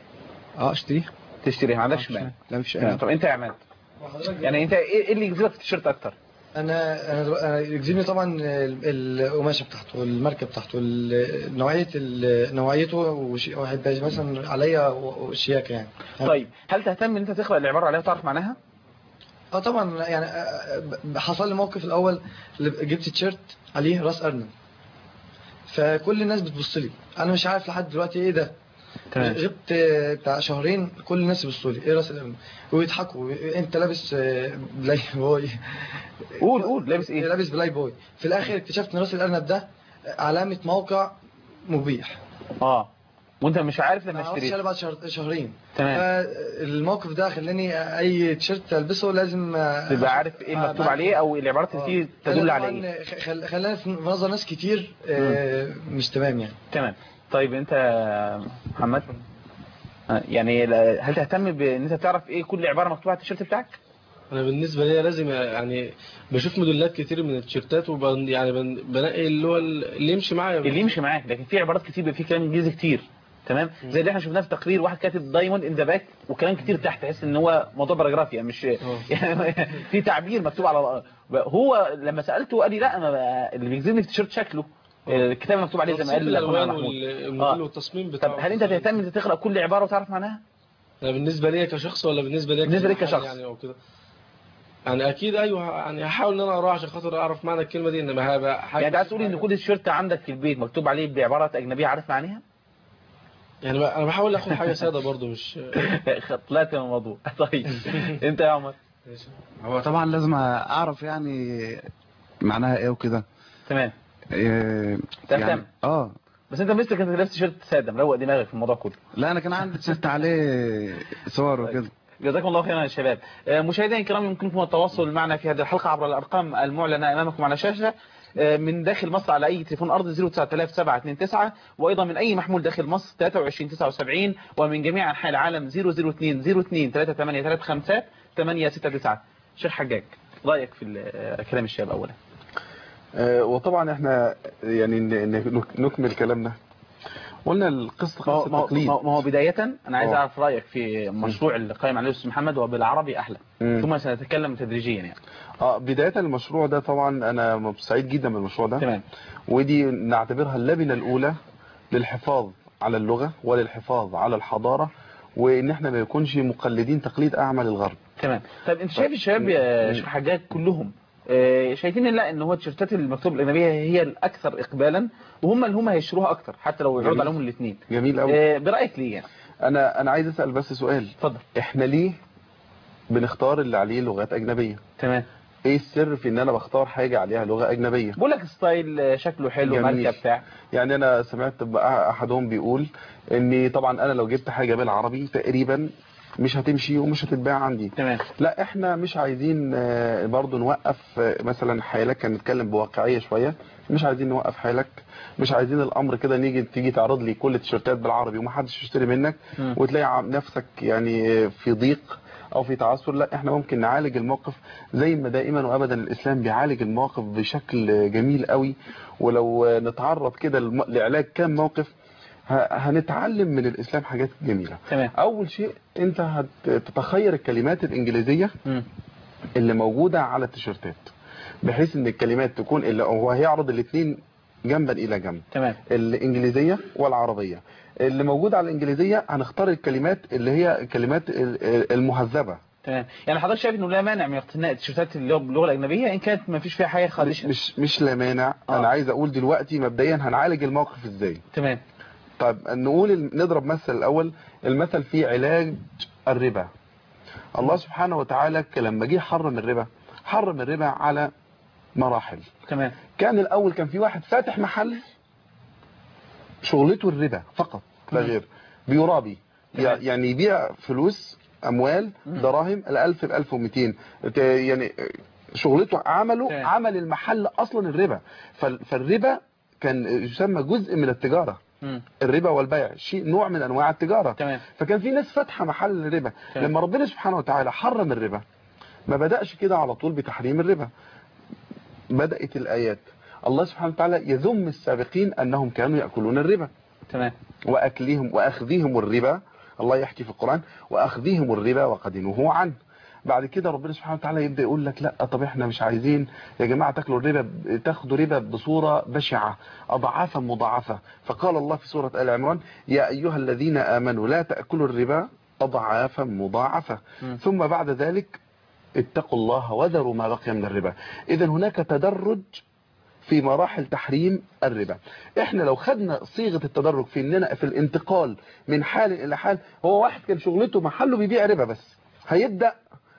اه اشتريها
تشتريها ما عندكش
آه،
مانع
لا مفيش
تمام.
اي
طب انت يا عماد يعني انت ايه إيه اللي يجذبك في التيشيرت اكتر
انا انا دلوقتي- انا يجذبني طبعا ال- القماشه بتاعته الماركه بتاعته ال- نوعيه ال- نوعيته وش- وهيبقى مثلا عليا وشياكه يعني
طيب هل تهتم ان انت تقرا العباره عليها وتعرف معناها
اه طبعا يعني آه، آه، حصل لي موقف الاول اللي جبت تيشيرت عليه راس ارنب فكل الناس بتبص لي انا مش عارف لحد دلوقتي ايه ده
تمام.
غبت آه، بتاع شهرين كل الناس يبصوا لي ايه راس الارنب ويضحكوا انت لابس آه، بلاي بوي
قول قول لابس ايه
لابس بلاي بوي في الاخر اكتشفت ان راس الارنب ده علامه موقع مبيح
اه وانت مش عارف
ما
لما
عرفتش
اشتريت
الا بعد شهر- شهرين
تمام
فالموقف ده خلاني اي تيشيرت البسه لازم آه،
تبقى عارف ايه
آه،
المكتوب
بعد-
عليه او العبارات اللي فيه
خلاني
تدل على
طبعاً
ايه
خل- خلاني في نظر ناس كتير آه، مش تمام يعني
تمام طيب انت يا محمد آه، يعني لا- هل تهتم بان انت تعرف ايه كل عباره مكتوبه على التيشيرت بتاعك
انا بالنسبه لي لازم يعني بشوف موديلات كتير من التيشيرتات وبن يعني بن- بنقي اللي هو اللي يمشي معايا
اللي يمشي معاك لكن في عبارات كتير بيبقى في كلام انجليزي كتير تمام زي اللي احنا شفناه في تقرير واحد كاتب دايموند ان ذا باك وكلام كتير تحت تحس ان هو موضوع باراجرافي يعني مش يعني في تعبير مكتوب على هو لما سالته قال لي لا انا بقى- اللي بيجذبني في التيشيرت شكله الكتاب مكتوب عليه زي ما قال
الالوان
اخونا محمود
والموديل
آه.
والتصميم
طب
بتاعه
هل انت تهتم ان تقرا كل عباره وتعرف معناها
ده بالنسبه ليا كشخص ولا بالنسبه ليا
بالنسبة ليك
كمحل
كشخص.
يعني او كده يعني اكيد ايوه يعني هحاول ان انا اقراه عشان خاطر اعرف معنى الكلمه دي انما هبقى حاجه
يعني انت عايز تقول ان كل تيشيرت عندك في البيت مكتوب عليه بعبارات اجنبيه عارف معانيها
يعني بقى- انا بحاول اخد حاجه ساده برضو مش
طلعت من الموضوع طيب انت يا عمر
هو طبعا لازم اعرف يعني معناها ايه وكده
تمام
إيه
تهتم.
يعني اه
بس انت مثلك انت لابس تيشيرت ساده مروق دماغك في الموضوع كله
لا انا كان عندي تيشيرت عليه صور وكده
جزاكم الله خيرا يا شباب آه، مشاهدينا الكرام يمكنكم التواصل معنا في هذه الحلقة عبر الأرقام المعلنة أمامكم على الشاشة آه، من داخل مصر على أي تليفون أرضي 09729 وأيضا من أي محمول داخل مصر 2379 ومن جميع أنحاء العالم 002 02 3835 869 شيخ حجاج رأيك في ال- آه، كلام الشباب أولا
آه، وطبعا احنا يعني ن- ن- نكمل كلامنا قلنا القصه
ما هو,
قصه
ما هو,
تقليد
ما هو بداية أنا عايز
آه.
أعرف رأيك في مشروع اللي قائم عليه الأستاذ محمد وبالعربي أحلى
مم.
ثم سنتكلم تدريجيا يعني
اه بدايه المشروع ده طبعا انا مب- سعيد جدا بالمشروع ده
تمام
ودي نعتبرها اللبنه الاولى للحفاظ على اللغه وللحفاظ على الحضاره وان احنا ما يكونش مقلدين تقليد اعمى للغرب
تمام طيب أنت شايف الشباب يا
مم.
شيخ حجاج كلهم آه، شايفين إن لا ان هو التيشيرتات المكتوب الاجنبيه هي الاكثر اقبالا وهم اللي هم هيشتروها اكتر حتى لو يعرض
جميل.
عليهم الاثنين
جميل قوي
برايك ليه يعني
انا انا عايز اسال بس سؤال
اتفضل
احنا ليه بنختار اللي عليه لغات اجنبيه
تمام
ايه السر في ان انا بختار حاجه عليها لغه اجنبيه
بقول لك ستايل آه، شكله حلو
جميل.
ماركه بتاع
يعني انا سمعت بقى احدهم بيقول ان طبعا انا لو جبت حاجه بالعربي تقريبا مش هتمشي ومش هتتباع عندي
تمام
لا احنا مش عايزين آه، برضو نوقف آه، مثلا حالك كان نتكلم بواقعيه شويه مش عايزين نوقف حالك مش عايزين الامر كده نيجي تيجي تعرض لي كل التيشيرتات بالعربي ومحدش يشتري منك
مم.
وتلاقي عم- نفسك يعني في ضيق او في تعثر لا احنا ممكن نعالج الموقف زي ما دائما وابدا الاسلام بيعالج المواقف بشكل جميل قوي ولو نتعرض كده الم- لعلاج كام موقف ه- هنتعلم من الاسلام حاجات جميله
تمام
اول شيء انت هتتخير الكلمات الانجليزيه
مم.
اللي موجوده على التيشيرتات بحيث ان الكلمات تكون اللي هو هيعرض الاثنين جنبا الى جنب
تمام
الانجليزيه والعربيه اللي موجود على الانجليزيه هنختار الكلمات اللي هي الكلمات ال- المهذبه
تمام يعني حضرتك شايف انه لا مانع من اقتناء التيشيرتات اللي هو باللغه الاجنبيه ان كانت ما فيش فيها حاجه خالص
مش مش لا مانع
آه.
انا عايز اقول دلوقتي مبدئيا هنعالج الموقف ازاي
تمام
طيب نقول ال- نضرب مثل الاول المثل في علاج الربا الله سبحانه وتعالى لما جه حرم الربا حرم الربا على مراحل
تمام
كان الاول كان في واحد فاتح محل شغلته الربا فقط لا
مم.
غير بيرابي
تمام.
يعني يبيع فلوس اموال
مم.
دراهم الالف ب 1200 ت- يعني شغلته عمله
تمام.
عمل المحل اصلا الربا فال- فالربا كان يسمى جزء من التجاره
مم.
الربا والبيع شيء نوع من انواع التجاره
تمام
فكان في ناس فاتحه محل الربا
تمام.
لما ربنا سبحانه وتعالى حرم الربا ما بدأش كده على طول بتحريم الربا بدأت الآيات الله سبحانه وتعالى يذم السابقين أنهم كانوا يأكلون الربا
تمام
وأكلهم وأخذهم الربا الله يحكي في القرآن وأخذهم الربا وقد نهوا عنه بعد كده ربنا سبحانه وتعالى يبدأ يقول لك لا طب احنا مش عايزين يا جماعة تاكلوا الربا تاخدوا ربا بصورة بشعة أضعافا مضاعفة فقال الله في سورة آل عمران يا أيها الذين آمنوا لا تأكلوا الربا أضعافا مضاعفة
مم.
ثم بعد ذلك اتقوا الله وذروا ما بقي من الربا إذا هناك تدرج في مراحل تحريم الربا احنا لو خدنا صيغة التدرج في اننا في الانتقال من حال الى حال هو واحد كان شغلته محله بيبيع ربا بس هيبدأ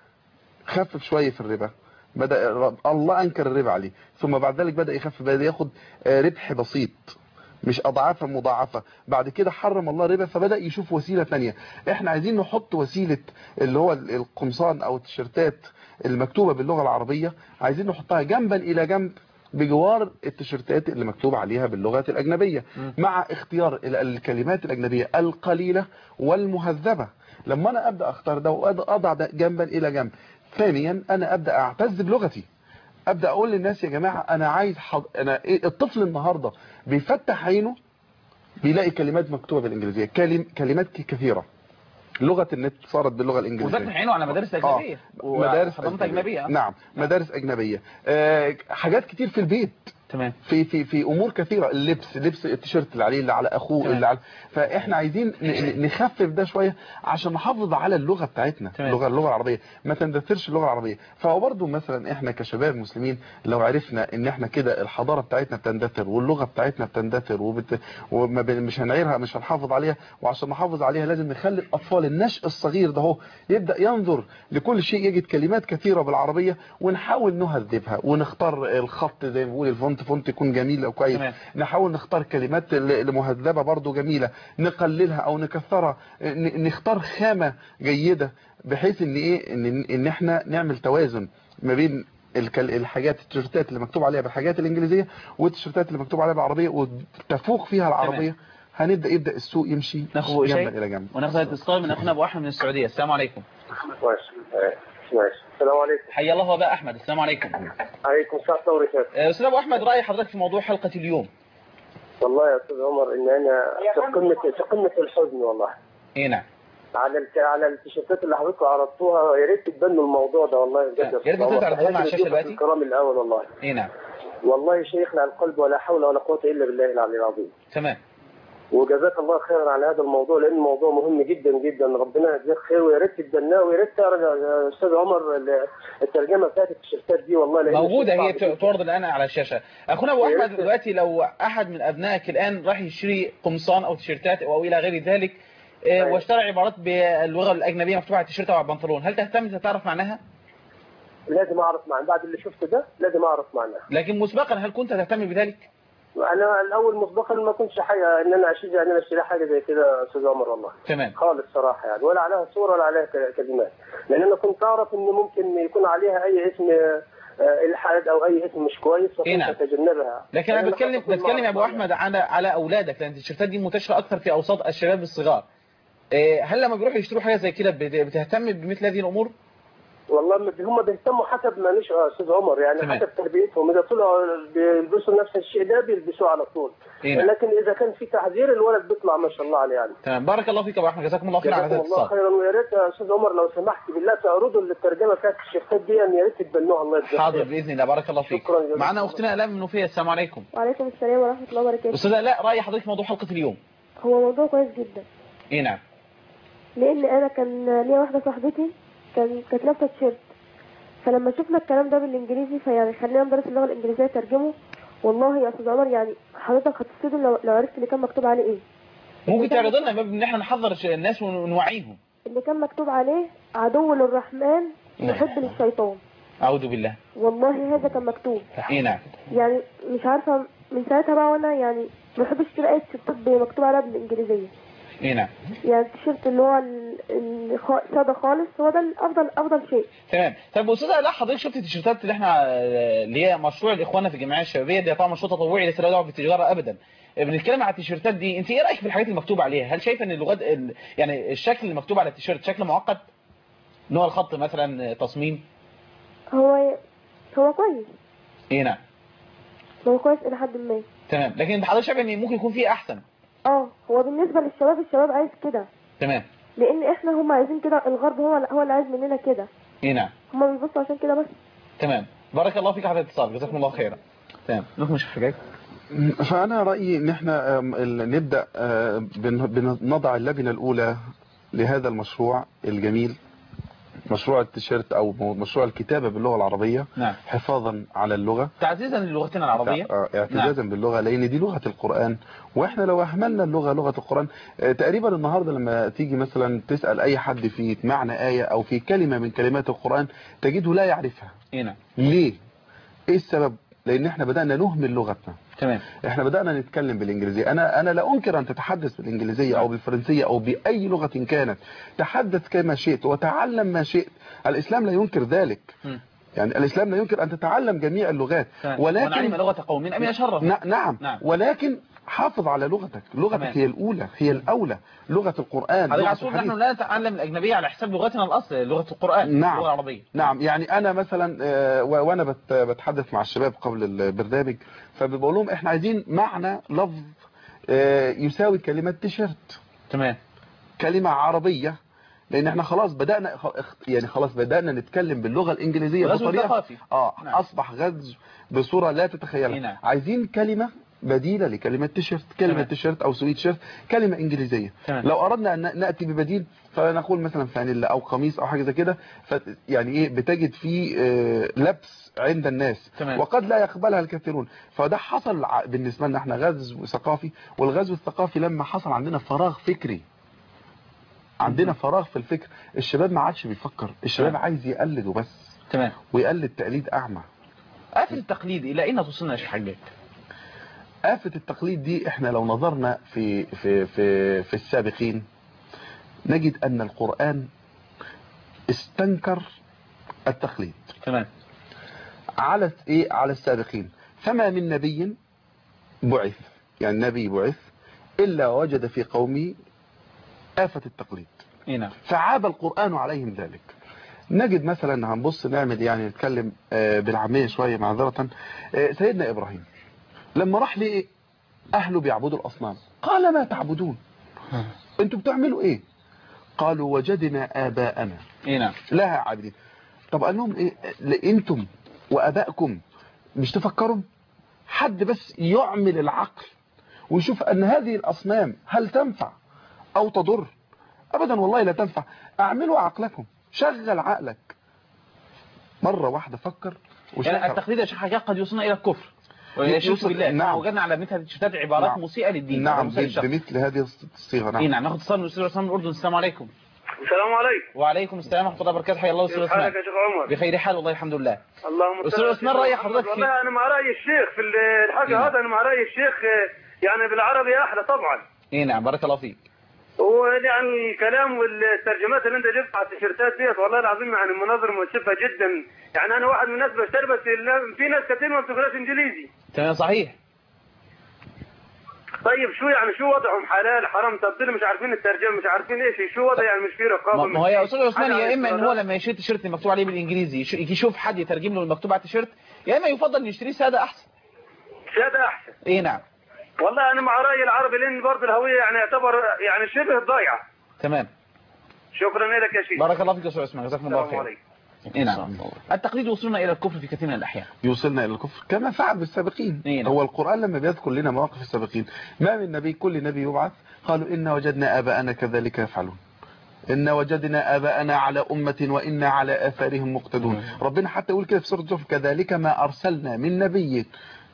خفف شوية في الربا بدأ الرب- الله أنكر الربا عليه ثم بعد ذلك بدأ يخفف بدأ ياخد آه، ربح بسيط مش أضعافا مضاعفة بعد كده حرم الله الربا فبدأ يشوف وسيلة ثانيه احنا عايزين نحط وسيلة اللي هو ال- القمصان أو التيشيرتات المكتوبة باللغة العربية عايزين نحطها جنبا إلى جنب بجوار التيشيرتات اللي مكتوب عليها باللغة الأجنبية
مم.
مع اختيار ال- الكلمات الأجنبية القليلة والمهذبة لما أنا أبدأ أختار ده وأضع ده جنبا إلى جنب ثانيا أنا أبدأ أعتز بلغتي ابدا اقول للناس يا جماعه انا عايز حض... انا إيه الطفل النهارده بيفتح عينه بيلاقي كلمات مكتوبه بالانجليزيه كلم... كلمات ك- كثيره لغه النت صارت باللغه الانجليزيه
وفتح عينه على مدارس اجنبيه
مدارس
وحضانات اجنبيه آه.
نعم مدارس اجنبيه آه حاجات كتير في البيت
تمام
في في في امور كثيره اللبس لبس التيشيرت اللي عليه اللي على اخوه
تمام.
اللي على فاحنا عايزين ن- ن- نخفف ده شويه عشان نحافظ على اللغه بتاعتنا
تمام.
اللغه اللغه العربيه ما تندثرش اللغه العربيه فهو برضه مثلا احنا كشباب مسلمين لو عرفنا ان احنا كده الحضاره بتاعتنا بتندثر واللغه بتاعتنا بتندثر وبت... وما ب... مش هنعيرها مش هنحافظ عليها وعشان نحافظ عليها لازم نخلي الاطفال النشء الصغير ده هو يبدا ينظر لكل شيء يجد كلمات كثيره بالعربيه ونحاول نهذبها ونختار الخط زي ما بيقول الفونت فونت يكون جميل او كويس
تمام.
نحاول نختار كلمات ال- المهذبه برضو جميله نقللها او نكثرها ن- نختار خامه جيده بحيث ان ايه ان ان احنا نعمل توازن ما بين الكل- الحاجات التيشيرتات اللي مكتوب عليها بالحاجات الانجليزيه والتيشيرتات اللي مكتوب عليها بالعربيه وتفوق فيها العربيه هنبدا يبدا السوق يمشي
ناخذ
جنبا
شيء
الى جنب
وناخذ اتصال من اخونا ابو احمد من السعوديه السلام عليكم
كويس آه، كويس السلام عليكم
حيا الله وباء احمد السلام عليكم
عليكم السلام ورحمه الله وبركاته
آه، استاذ ابو احمد راي حضرتك في موضوع حلقه اليوم
والله يا استاذ عمر ان انا في قمه في قمه الحزن والله
اي نعم
على الك... على التيشيرتات اللي حضرتك عرضتوها يا ريت تتبنوا الموضوع ده والله بجد
يا ريت
أستاذ
تعرضوها
عمر.
على الشاشة
تحياتي
دلوقتي.
الكرام الاول والله
اي نعم
والله شيخنا على القلب ولا حول ولا قوه الا بالله العلي العظيم
تمام
وجزاك الله خيرا على هذا الموضوع لان الموضوع مهم جدا جدا ربنا يجزاك خير ويا ريت تتبناه ويا ريت تعرض يا استاذ عمر ال- الترجمه بتاعت التيشيرتات دي والله لأن
موجودة
الشيء
هي
صعب جداً.
تعرض الآن على الشاشة أخونا أبو أحمد دلوقتي لو أحد من أبنائك الآن راح يشتري قمصان أو تيشيرتات أو إلى غير ذلك آه، واشترى عبارات باللغة الأجنبية مكتوبة على التيشيرت أو على البنطلون هل تهتم إذا تعرف معناها؟
لازم اعرف معنى بعد اللي شفته ده لازم اعرف معناه
لكن مسبقا هل كنت تهتم بذلك؟
انا الاول مسبقا ما كنتش حاجه ان انا اشجع ان انا اشتري حاجه زي كده يا استاذ عمر والله
تمام
خالص صراحه يعني ولا عليها صوره ولا عليها ك- كلمات لان انا كنت اعرف ان ممكن يكون عليها اي اسم آه، الحاد او اي اسم مش كويس
إيه
فكنت
نعم.
اتجنبها
لكن أنا
لأن
بتكلم
خاطر كل
بتكلم يا
مرة
أبو أحمد على على أولادك لأن التيشيرتات دي منتشرة أكثر في أوساط الشباب الصغار آه، هل لما بيروحوا يشتروا حاجة زي كده بت- بتهتم بمثل هذه الأمور؟
والله ما- هم بيهتموا حسب ما نشأ يا استاذ عمر يعني
تمام.
حسب تربيتهم اذا طلعوا بيلبسوا نفس الشيء ده بيلبسوه على طول
إيه نعم.
لكن اذا كان في تحذير الولد بيطلع ما شاء الله عليه يعني
تمام بارك الله فيك يا أبو أحمد جزاكم الله خير على هذا
جزاكم الله
الاتصال
خيرا ويا ريت يا استاذ عمر لو سمحت بالله تعرضوا الترجمه بتاعت الشيخات دي يعني يا ريت تتبنوها الله يجزاك
حاضر
خير.
بإذن الله بارك الله فيك
شكراً جزاك
معنا
الله.
أختنا آلاء من نوفية السلام عليكم
وعليكم السلام ورحمة الله وبركاته
أستاذة لا رأي حضرتك في موضوع حلقة اليوم
هو موضوع كويس جدا
إيه نعم
لأن أنا كان ليا واحدة صاحبتي كان كانت لابسة تيشيرت فلما شفنا الكلام ده بالإنجليزي فيعني خلينا ندرس اللغة الإنجليزية ترجمه والله يا أستاذ عمر يعني حضرتك هتصدم لو, لو عرفت اللي كان مكتوب عليه إيه
ممكن تعرض لنا باب ان احنا نحذر ش- الناس ونوعيهم
اللي كان مكتوب عليه عدو للرحمن
نعم.
محب للشيطان
اعوذ بالله
والله هذا كان مكتوب
اي نعم
يعني مش عارفة من ساعتها بقى وأنا يعني ما بحبش اشتري أي تيشيرتات مكتوب عليها بالإنجليزية
اي نعم
يعني التيشيرت اللي هو ال- الخ- سادة خالص هو ده الأفضل أفضل شيء
تمام طب استاذه لا حضرتك شفت التيشيرتات اللي احنا آه، اللي هي مشروع الاخوان في الجمعيه الشبابيه دي طبعا مشروع تطوعي ليس له دعوه بالتجاره ابدا بنتكلم على التيشيرتات دي انت ايه رايك في الحاجات اللي مكتوب عليها هل شايفه ان اللغات ال- يعني الشكل اللي مكتوب على التيشيرت شكل معقد نوع الخط مثلا آه، تصميم
هو هو كويس
اي نعم
هو كويس إلى حد ما
تمام لكن انت حضرتك شايف ان ممكن يكون فيه احسن
اه هو بالنسبة للشباب الشباب عايز كده
تمام
لأن احنا هم عايزين كده الغرب هو هو اللي عايز مننا كده
اي نعم
هم بيبصوا عشان كده بس
تمام بارك الله فيك على الاتصال جزاكم الله خيرا تمام نكمل شيخ حجاج
فأنا رأيي إن إحنا آم، ال- نبدأ آه، بن- بنضع اللبنة الأولى لهذا المشروع الجميل مشروع التيشيرت أو مشروع الكتابة باللغة العربية
نعم
حفاظا على اللغة
تعزيزا للغتنا العربيه
آه، اعتزازا نعم. باللغة لأن دي لغة القرآن وإحنا لو أهملنا اللغة لغة القرآن آه، تقريبا النهاردة لما تيجي مثلا تسأل أي حد في معنى آية أو في كلمة من كلمات القرآن تجده لا يعرفها
اي نعم
ليه؟ إيه السبب؟ لأن إحنا بدأنا نهمل لغتنا
تمام
احنا بدأنا نتكلم بالانجليزية انا انا لا انكر ان تتحدث بالانجليزية او بالفرنسية او باي لغة كانت تحدث كما شئت وتعلم ما شئت الاسلام لا ينكر ذلك
مم.
يعني الاسلام لا ينكر ان تتعلم جميع اللغات
تمام. ومن علم
ولكن
لغه قوم ام يشرف
ن- نعم.
نعم.
ولكن حافظ على لغتك لغتك
تمام.
هي الاولى هي الاولى لغة القرآن
حضرتك
لغة
عايز تقول نحن
الحديث
لا نتعلم الاجنبيه على حساب لغتنا الاصل لغه القران
نعم.
اللغه العربيه
نعم يعني انا مثلا آه، و- وانا بت- بتحدث مع الشباب قبل البرنامج فبقول لهم احنا عايزين معنى لفظ آه، يساوي كلمة تيشيرت
تمام
كلمة عربية لان احنا خلاص بدأنا خ- اخ- يعني خلاص بدأنا نتكلم باللغة الانجليزية
غزو
بطريقة
ثقافي.
اه
نعم.
اصبح غزو بصورة لا
إيه
تتخيلها
نعم.
عايزين كلمة بديلة لكلمة تيشيرت كلمة
تمام.
تيشيرت او سويت شيرت كلمة انجليزية
تمام.
لو اردنا ان نأتي ببديل فنقول مثلا فانيلا او قميص او حاجة زي كده ف يعني ايه بتجد فيه آه، لبس عند الناس
تمام.
وقد لا يقبلها الكثيرون فده حصل ع- بالنسبة لنا احنا غزو ثقافي والغزو الثقافي لما حصل عندنا فراغ فكري عندنا فراغ في الفكر الشباب ما عادش بيفكر الشباب
تمام.
عايز يقلد وبس
تمام
ويقلد تقليد اعمى
آفة التقليد إلى أين توصلنا يا شيخ حجاج؟
آفة التقليد دي احنا لو نظرنا في في في في السابقين نجد ان القرآن استنكر التقليد
تمام
على ايه على السابقين فما من نبي بعث يعني نبي بعث الا وجد في قومه آفة التقليد
إيه نعم
فعاب القرآن عليهم ذلك نجد مثلا هنبص نعمل يعني نتكلم آه، بالعامية شوية معذرة آه، سيدنا إبراهيم لما راح ليه أهله بيعبدوا الأصنام قال ما تعبدون انتوا بتعملوا ايه قالوا وجدنا آباءنا
اي نعم
لها عابدين طب قال لهم ايه لا انتم وابائكم مش تفكروا حد بس يعمل العقل ويشوف ان هذه الاصنام هل تنفع او تضر ابدا والله لا تنفع اعملوا عقلكم شغل عقلك مرة واحدة فكر
يعني التقليد يا شيخ حاجات قد يوصلنا الى الكفر والى الشرك
يوصل-
بالله
نعم.
وجدنا على مثل التشتات عبارات
نعم.
مسيئة للدين
نعم
مسيئة للشخص.
بمثل هذه الصيغة
اي
نعم
نعم ناخد اتصال من الاستاذ عثمان من الاردن السلام عليكم
السلام عليكم
وعليكم السلام ورحمه الله وبركاته حيا الله استاذ
كيف
عثمان
حالك يا شيخ عمر
بخير حال والله الحمد لله
اللهم
أستاذ
صل على
عثمان
سيدنا
رأي
محمد.
حضرتك في-
والله انا مع راي الشيخ في ال- الحاجه
نعم.
هذا انا مع راي الشيخ آه، يعني بالعربي احلى طبعا
اي نعم بارك الله فيك
ويعني الكلام والترجمات اللي انت جبتها على التيشيرتات ديت والله العظيم يعني مناظر مؤسفه جدا يعني انا واحد من الناس بشتري بس ال- في ناس كتير ما بتقراش انجليزي
تمام صحيح
طيب شو يعني شو وضعهم حلال حرام طب دول مش عارفين الترجمه مش عارفين ايش شو وضع يعني مش في رقابه
ما ما هو يا استاذ عثمان
حاجة
يا
عن
اما ان هو
الصلاة.
لما يشتري تيشيرت مكتوب عليه بالانجليزي يش- يشوف حد يترجم له المكتوب على التيشيرت يا اما يفضل إن يشتريه ساده احسن
ساده احسن
اي نعم
والله انا مع راي العربي لان برضه الهويه يعني يعتبر يعني شبه ضايعه
تمام
شكرا لك يا شيخ
بارك الله فيك يا استاذ عثمان جزاكم الله
السلام
خير
عليكم
اي نعم التقليد وصلنا الى الكفر في كثير من الاحيان
يوصلنا إلى الكفر كما فعل بالسابقين
نعم.
هو القرآن لما بيذكر لنا مواقف السابقين ما من نبي كل نبي يبعث قالوا إنا وجدنا آباءنا كذلك يفعلون إنا وجدنا آباءنا على أمة وإنا على آثارهم مقتدون ربنا حتى يقول كده في سورة الزخرف كذلك ما أرسلنا من نبي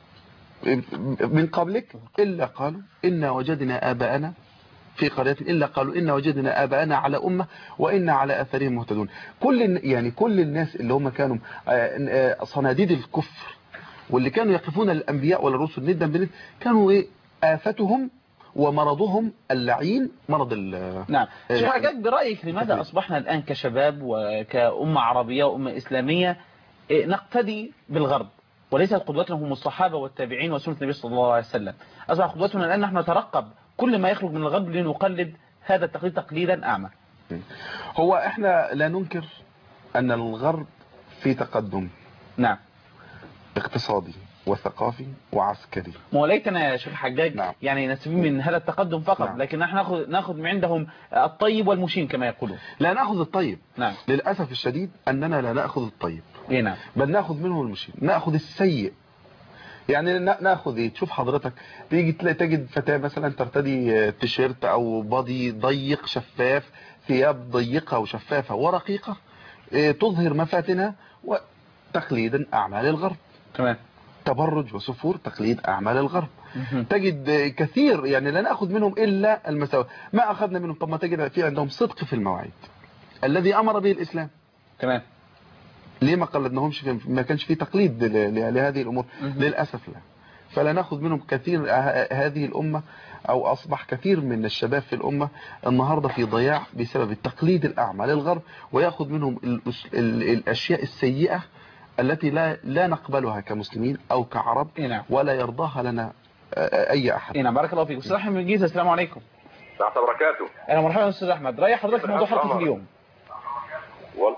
من قبلك إلا قالوا إنا وجدنا آباءنا في قرية إلا قالوا إن وجدنا آباءنا على أمة وإنا على آثارهم مهتدون كل الن- يعني كل الناس اللي هم كانوا آه، آه، صناديد الكفر واللي كانوا يقفون للأنبياء والرسل ندا بند كانوا إيه آفتهم ومرضهم اللعين مرض ال
نعم
آه،
شيخ حجاج برأيك لماذا
التقليد.
أصبحنا الآن كشباب وكأمة عربية وأمة إسلامية إيه، نقتدي بالغرب وليست قدوتنا هم الصحابة والتابعين وسنة النبي صلى الله عليه وسلم أصبح قدوتنا الآن نحن نترقب كل ما يخرج من الغرب لنقلد هذا التقليد تقليدا أعمى
هو احنا لا ننكر أن الغرب في تقدم
نعم
اقتصادي وثقافي وعسكري
ما هو ليتنا يا شيخ حجاج
نعم.
يعني نستفيد من هذا التقدم فقط
نعم.
لكن نحن ناخذ ناخذ من عندهم الطيب والمشين كما يقولون
لا نأخذ الطيب
نعم
للأسف الشديد أننا لا نأخذ الطيب
إيه نعم
بل ناخذ منه المشين ناخذ السيء يعني نا- ناخذ ايه تشوف حضرتك تيجي تلاقي تجد فتاة مثلا ترتدي آه، تيشيرت او بادي ضيق شفاف ثياب ضيقة وشفافة ورقيقة آه، تظهر مفاتنها وتقليدا اعمال الغرب
تمام
تبرج وسفور تقليد اعمال الغرب تجد آه، كثير يعني لا ناخذ منهم الا المساوئ ما اخذنا منهم طب ما تجد في عندهم صدق في المواعيد الذي امر به الاسلام
تمام
ليه ما قلدناهمش في ما كانش في تقليد ل- ل- لهذه الأمور للأسف لا فلا ناخذ منهم كثير ه- هذه الأمة أو أصبح كثير من الشباب في الأمة النهاردة في ضياع بسبب التقليد الأعمى للغرب ويأخذ منهم الأس- ال- الأشياء السيئة التي لا لا نقبلها كمسلمين أو كعرب
إيه نعم.
ولا يرضاها لنا آه، أي أحد
إيه نعم بارك الله فيك أستاذ أحمد من الجيزة السلام عليكم
ورحمة الله وبركاته
أهلا مرحبا أستاذ أحمد رأي حضرتك في موضوع حلقة اليوم
وال...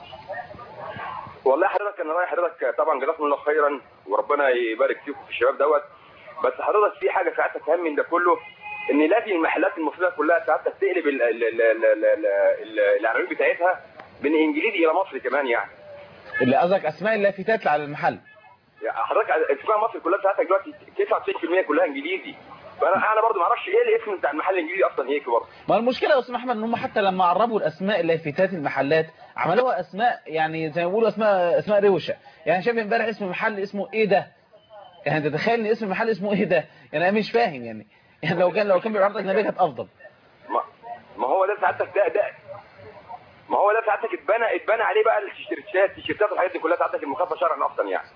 والله حضرتك انا رايح حضرتك طبعا جزاكم الله خيرا وربنا يبارك فيكم في الشباب دوت بس حضرتك في حاجه ساعتها اهم من ده كله ان لازم المحلات المصريه كلها ساعتها تقلب ال- ال- ال- ال- ال- ال- ال- العناوين بتاعتها من انجليزي الى مصري كمان يعني
اللي قصدك أسماء اللافتات على المحل
يعني حضرتك اسمها مصر كلها ساعتها دلوقتي 99% كلها انجليزي فانا انا برضو ما اعرفش ايه الاسم بتاع المحل الانجليزي اصلا هيك برضه
ما المشكلة يا أستاذ أحمد إن هم حتى لما عربوا الأسماء اللافتات المحلات عملوها أسماء يعني زي ما بيقولوا أسماء أسماء روشة يعني شايف امبارح اسم محل اسمه إيه ده يعني تتخيل إن اسم المحل اسمه إيه ده يعني أنا مش فاهم يعني يعني لو كان لو كان بيبقى أجنبية كانت أفضل
ما, ما هو ده ساعتك ده ده ما هو ده ساعتك اتبنى اتبنى عليه بقى التيشيرتات التيشيرتات والحاجات دي كلها ساعتك المخالفه شرعا اصلا يعني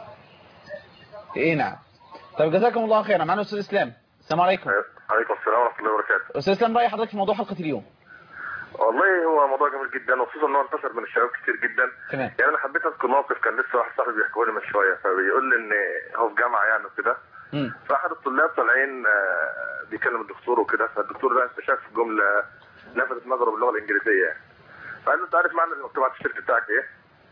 إيه نعم طيب جزاكم الله خيرا معنا أستاذ إسلام السلام عليكم
عليكم السلام ورحمة الله وبركاته
أستاذ إسلام رأي حضرتك في موضوع حلقة اليوم
والله هو موضوع جميل جدا وخصوصا ان هو انتشر من الشباب كتير جدا
تمام
يعني انا حبيت اذكر موقف كان لسه واحد صاحبي بيحكوا لي من شويه فبيقول لي ان هو في جامعه يعني وكده
مم.
فاحد الطلاب طالعين آه، بيكلم الدكتور وكده فالدكتور ده اكتشف جمله لفتت نظره باللغه الانجليزيه يعني فقال له انت عارف معنى المكتوب على التيشيرت بتاعك ايه؟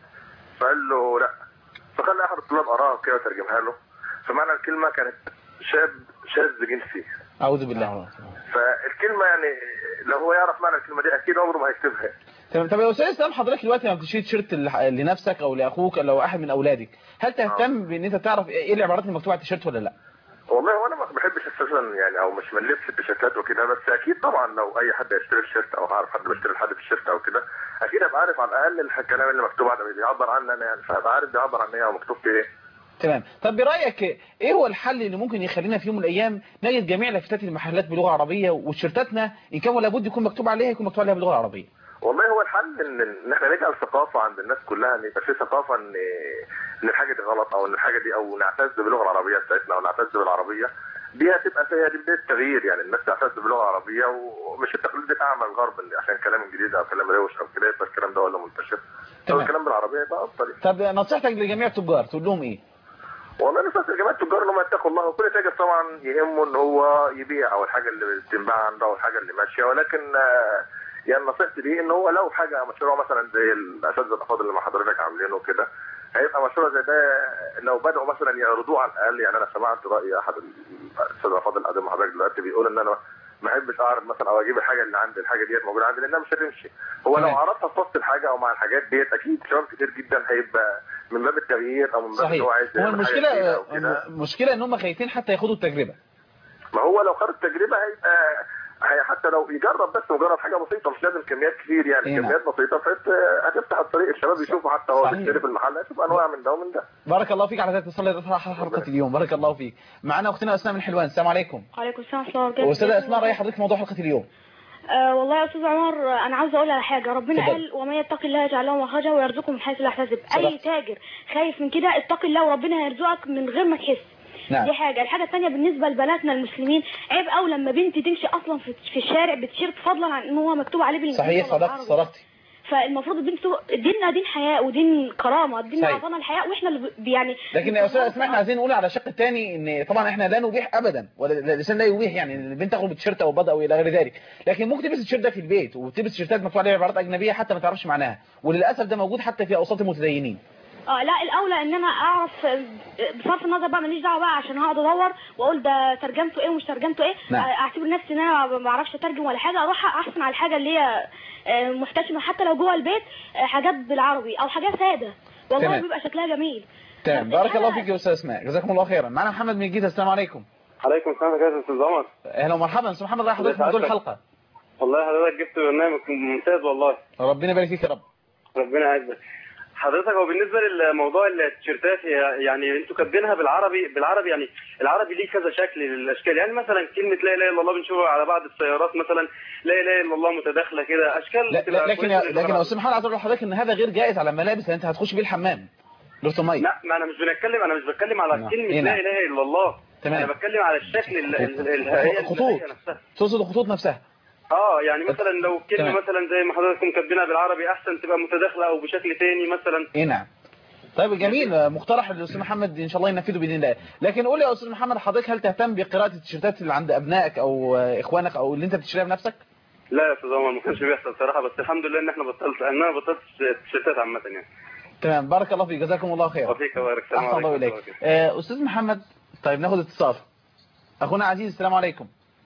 فقال له لا فخلى احد الطلاب قراها كده وترجمها له فمعنى الكلمه كانت شاب شاذ جنسي
اعوذ بالله
فالكلمه يعني لو هو يعرف معنى الكلمه دي اكيد عمره ما هيكتبها
تمام طب يا استاذ اسلام حضرتك دلوقتي لما بتشتري تيشيرت لح- لنفسك او لاخوك او احد من اولادك هل تهتم بان انت تعرف ايه العبارات المكتوبه على التيشيرت ولا لا
والله وانا ما بحبش اساسا يعني او مش من لبس التيشيرتات وكده بس اكيد طبعا لو اي حد هيشتري تيشيرت او هعرف حد بيشتري لحد تيشيرت او كده اكيد ابقى عارف على الاقل الكلام اللي مكتوب على بيعبر عني انا يعني فابقى عارف بيعبر عن ايه او مكتوب فيه ايه
تمام طب برايك ايه هو الحل اللي ممكن يخلينا في يوم من الايام نجد جميع لافتات المحلات باللغه العربيه وتيشيرتاتنا ان كان ولا بد يكون مكتوب عليها يكون مكتوب عليها باللغه العربيه
والله هو الحل ان ان احنا نجعل ثقافه عند الناس كلها ان يبقى في ثقافه ان ان الحاجه دي غلط او ان الحاجه دي او نعتز باللغه العربيه بتاعتنا او نعتز بالعربيه دي هتبقى فيها دي بدايه تغيير يعني الناس تعتز باللغه العربيه ومش التقليد الاعمى الغرب اللي عشان كلام انجليزي او كلام روش او كده يبقى الكلام ده ولا منتشر لو الكلام بالعربيه يبقى افضل
طب نصيحتك لجميع التجار تقول لهم ايه
والله نصيحة يا جماعة التجار انهم يتقوا الله وكل تاجر طبعا يهمه ان هو يبيع او الحاجة اللي بتنباع عنده او الحاجة اللي ماشية ولكن آه، يعني نصيحتي ليه ان هو لو حاجة مشروع مثلا زي الاساتذة الافاضل اللي مع حضرتك عاملينه كده هيبقى مشروع زي ده لو بدأوا مثلا يعرضوه على الاقل يعني انا سمعت رأي احد الاساتذة الافاضل اللي قاعدين مع حضرتك دلوقتي بيقول ان انا ما احبش اعرض مثلا او اجيب الحاجه اللي عندي الحاجه ديت موجوده عندي لانها مش هتمشي هو لو
تمام.
عرضها في وسط الحاجه او مع الحاجات ديت اكيد شباب كتير جدا هيبقى من باب التغيير او من باب ان
صحيح
هو عايز
هو
يعمل حاجة جديدة
المشكله
أو كده.
المشكله ان هم خايفين حتى ياخدوا التجربه
ما هو لو خد التجربه هيبقى هي حتى لو يجرب بس مجرد حاجه بسيطه مش لازم كميات كتير يعني
إيه نعم.
كميات بسيطه فت هتفتح الطريق الشباب يشوفوا حتى هو
صحيح.
بيشتري في المحل هيشوف انواع من ده ومن ده
بارك الله فيك على ذات اتصال حلقه اليوم بارك الله فيك معنا اختنا اسماء من حلوان السلام عليكم
وعليكم السلام ورحمة الله وبركاته
واستاذه اسماء راي حضرتك موضوع حلقه اليوم
آه والله يا استاذ عمر آه، انا عاوزه اقول على حاجه ربنا
اتفضل.
قال ومن يتقي الله يجعل له مخرجا ويرزقه من حيث لا يحتسب اي
صدقت.
تاجر خايف من كده اتقي الله وربنا هيرزقك من غير ما تحس
نعم.
دي حاجه الحاجه الثانيه بالنسبه لبناتنا المسلمين عيب قوي لما بنت تمشي اصلا في, في الشارع بتيشيرت فضلا عن ان هو مكتوب عليه بالانجليزي
صحيح
ولا
صدقت
بالعربي.
صدقتي
فالمفروض البنت تبقى- ديننا دين حياء ودين كرامه دين
صحيح.
اعطانا الحياء واحنا اللي ب- يعني
لكن يا استاذ اسماء احنا عايزين نقول على الشق الثاني ان طبعا احنا لا نبيح ابدا ولا الانسان لا يبيح يعني إن البنت تاخد بتيشيرت او بضع او الى غير ذلك لكن ممكن تلبس التيشيرت ده في البيت وتلبس تيشيرتات مكتوب عليها عبارات اجنبيه حتى ما تعرفش معناها وللاسف ده موجود حتى في اوساط المتدينين
اه لا الاولى ان انا اعرف آه، بصرف النظر بقى ماليش دعوه بقى عشان هقعد ادور واقول ده ترجمته ايه ومش ترجمته ايه
نعم.
آه، اعتبر نفسي ان انا ما بعرفش اترجم ولا حاجه اروح احسن على الحاجه اللي هي آه، محتشمه حتى لو جوه البيت آه، حاجات بالعربي او حاجات ساده والله
تمام.
بيبقى شكلها جميل
تمام بارك الله فيك يا استاذ اسماء جزاكم الله خيرا معنا محمد من الجيزه السلام عليكم
عليكم السلام عليكم يا استاذ عمر
اهلا ومرحبا استاذ محمد رايح حضرتك في موضوع الحلقه
والله حضرتك جبت برنامج ممتاز والله
ربنا يبارك فيك يا رب
ربنا يعزك حضرتك هو بالنسبه للموضوع التيشيرتات هي يعني انتوا كاتبينها بالعربي بالعربي يعني العربي ليه كذا شكل للاشكال يعني مثلا كلمه لا اله الا الله بنشوفها على بعض السيارات مثلا لا اله الا الله متداخله كده اشكال
لا
بتبقى
لا لكن
كويسة
يا
للغة
لكن يا
العربية.
استاذ محمد عايز اقول لحضرتك ان هذا غير جائز على الملابس اللي انت هتخش بيه الحمام دكتور مي
لا ما انا مش بنتكلم انا مش بتكلم على
نعم.
كلمه
إيه
لا
نعم.
اله الا الله
تمام.
انا بتكلم على الشكل ال- ال- الهيئه
خطوط
الهيئة نفسها
تقصد الخطوط نفسها
اه يعني مثلا لو كلمه
تمام.
مثلا زي ما حضراتكم كاتبينها بالعربي احسن تبقى متداخله او بشكل تاني مثلا
ايه نعم طيب جميل مقترح الاستاذ محمد ان شاء الله ينفذه باذن الله لكن قول لي يا استاذ محمد حضرتك هل تهتم بقراءه التيشيرتات اللي عند ابنائك او اخوانك او اللي انت بتشتريها بنفسك
لا يا استاذ عمر ما كانش بيحصل صراحه بس الحمد لله ان احنا بطلت ان انا بطلت التيشيرتات عامه يعني
تمام بارك الله فيك جزاكم الله خيرا
وفيك بارك السلام
احسن الله
عليكم
اليك آه، استاذ محمد طيب ناخد اتصال اخونا عزيز السلام عليكم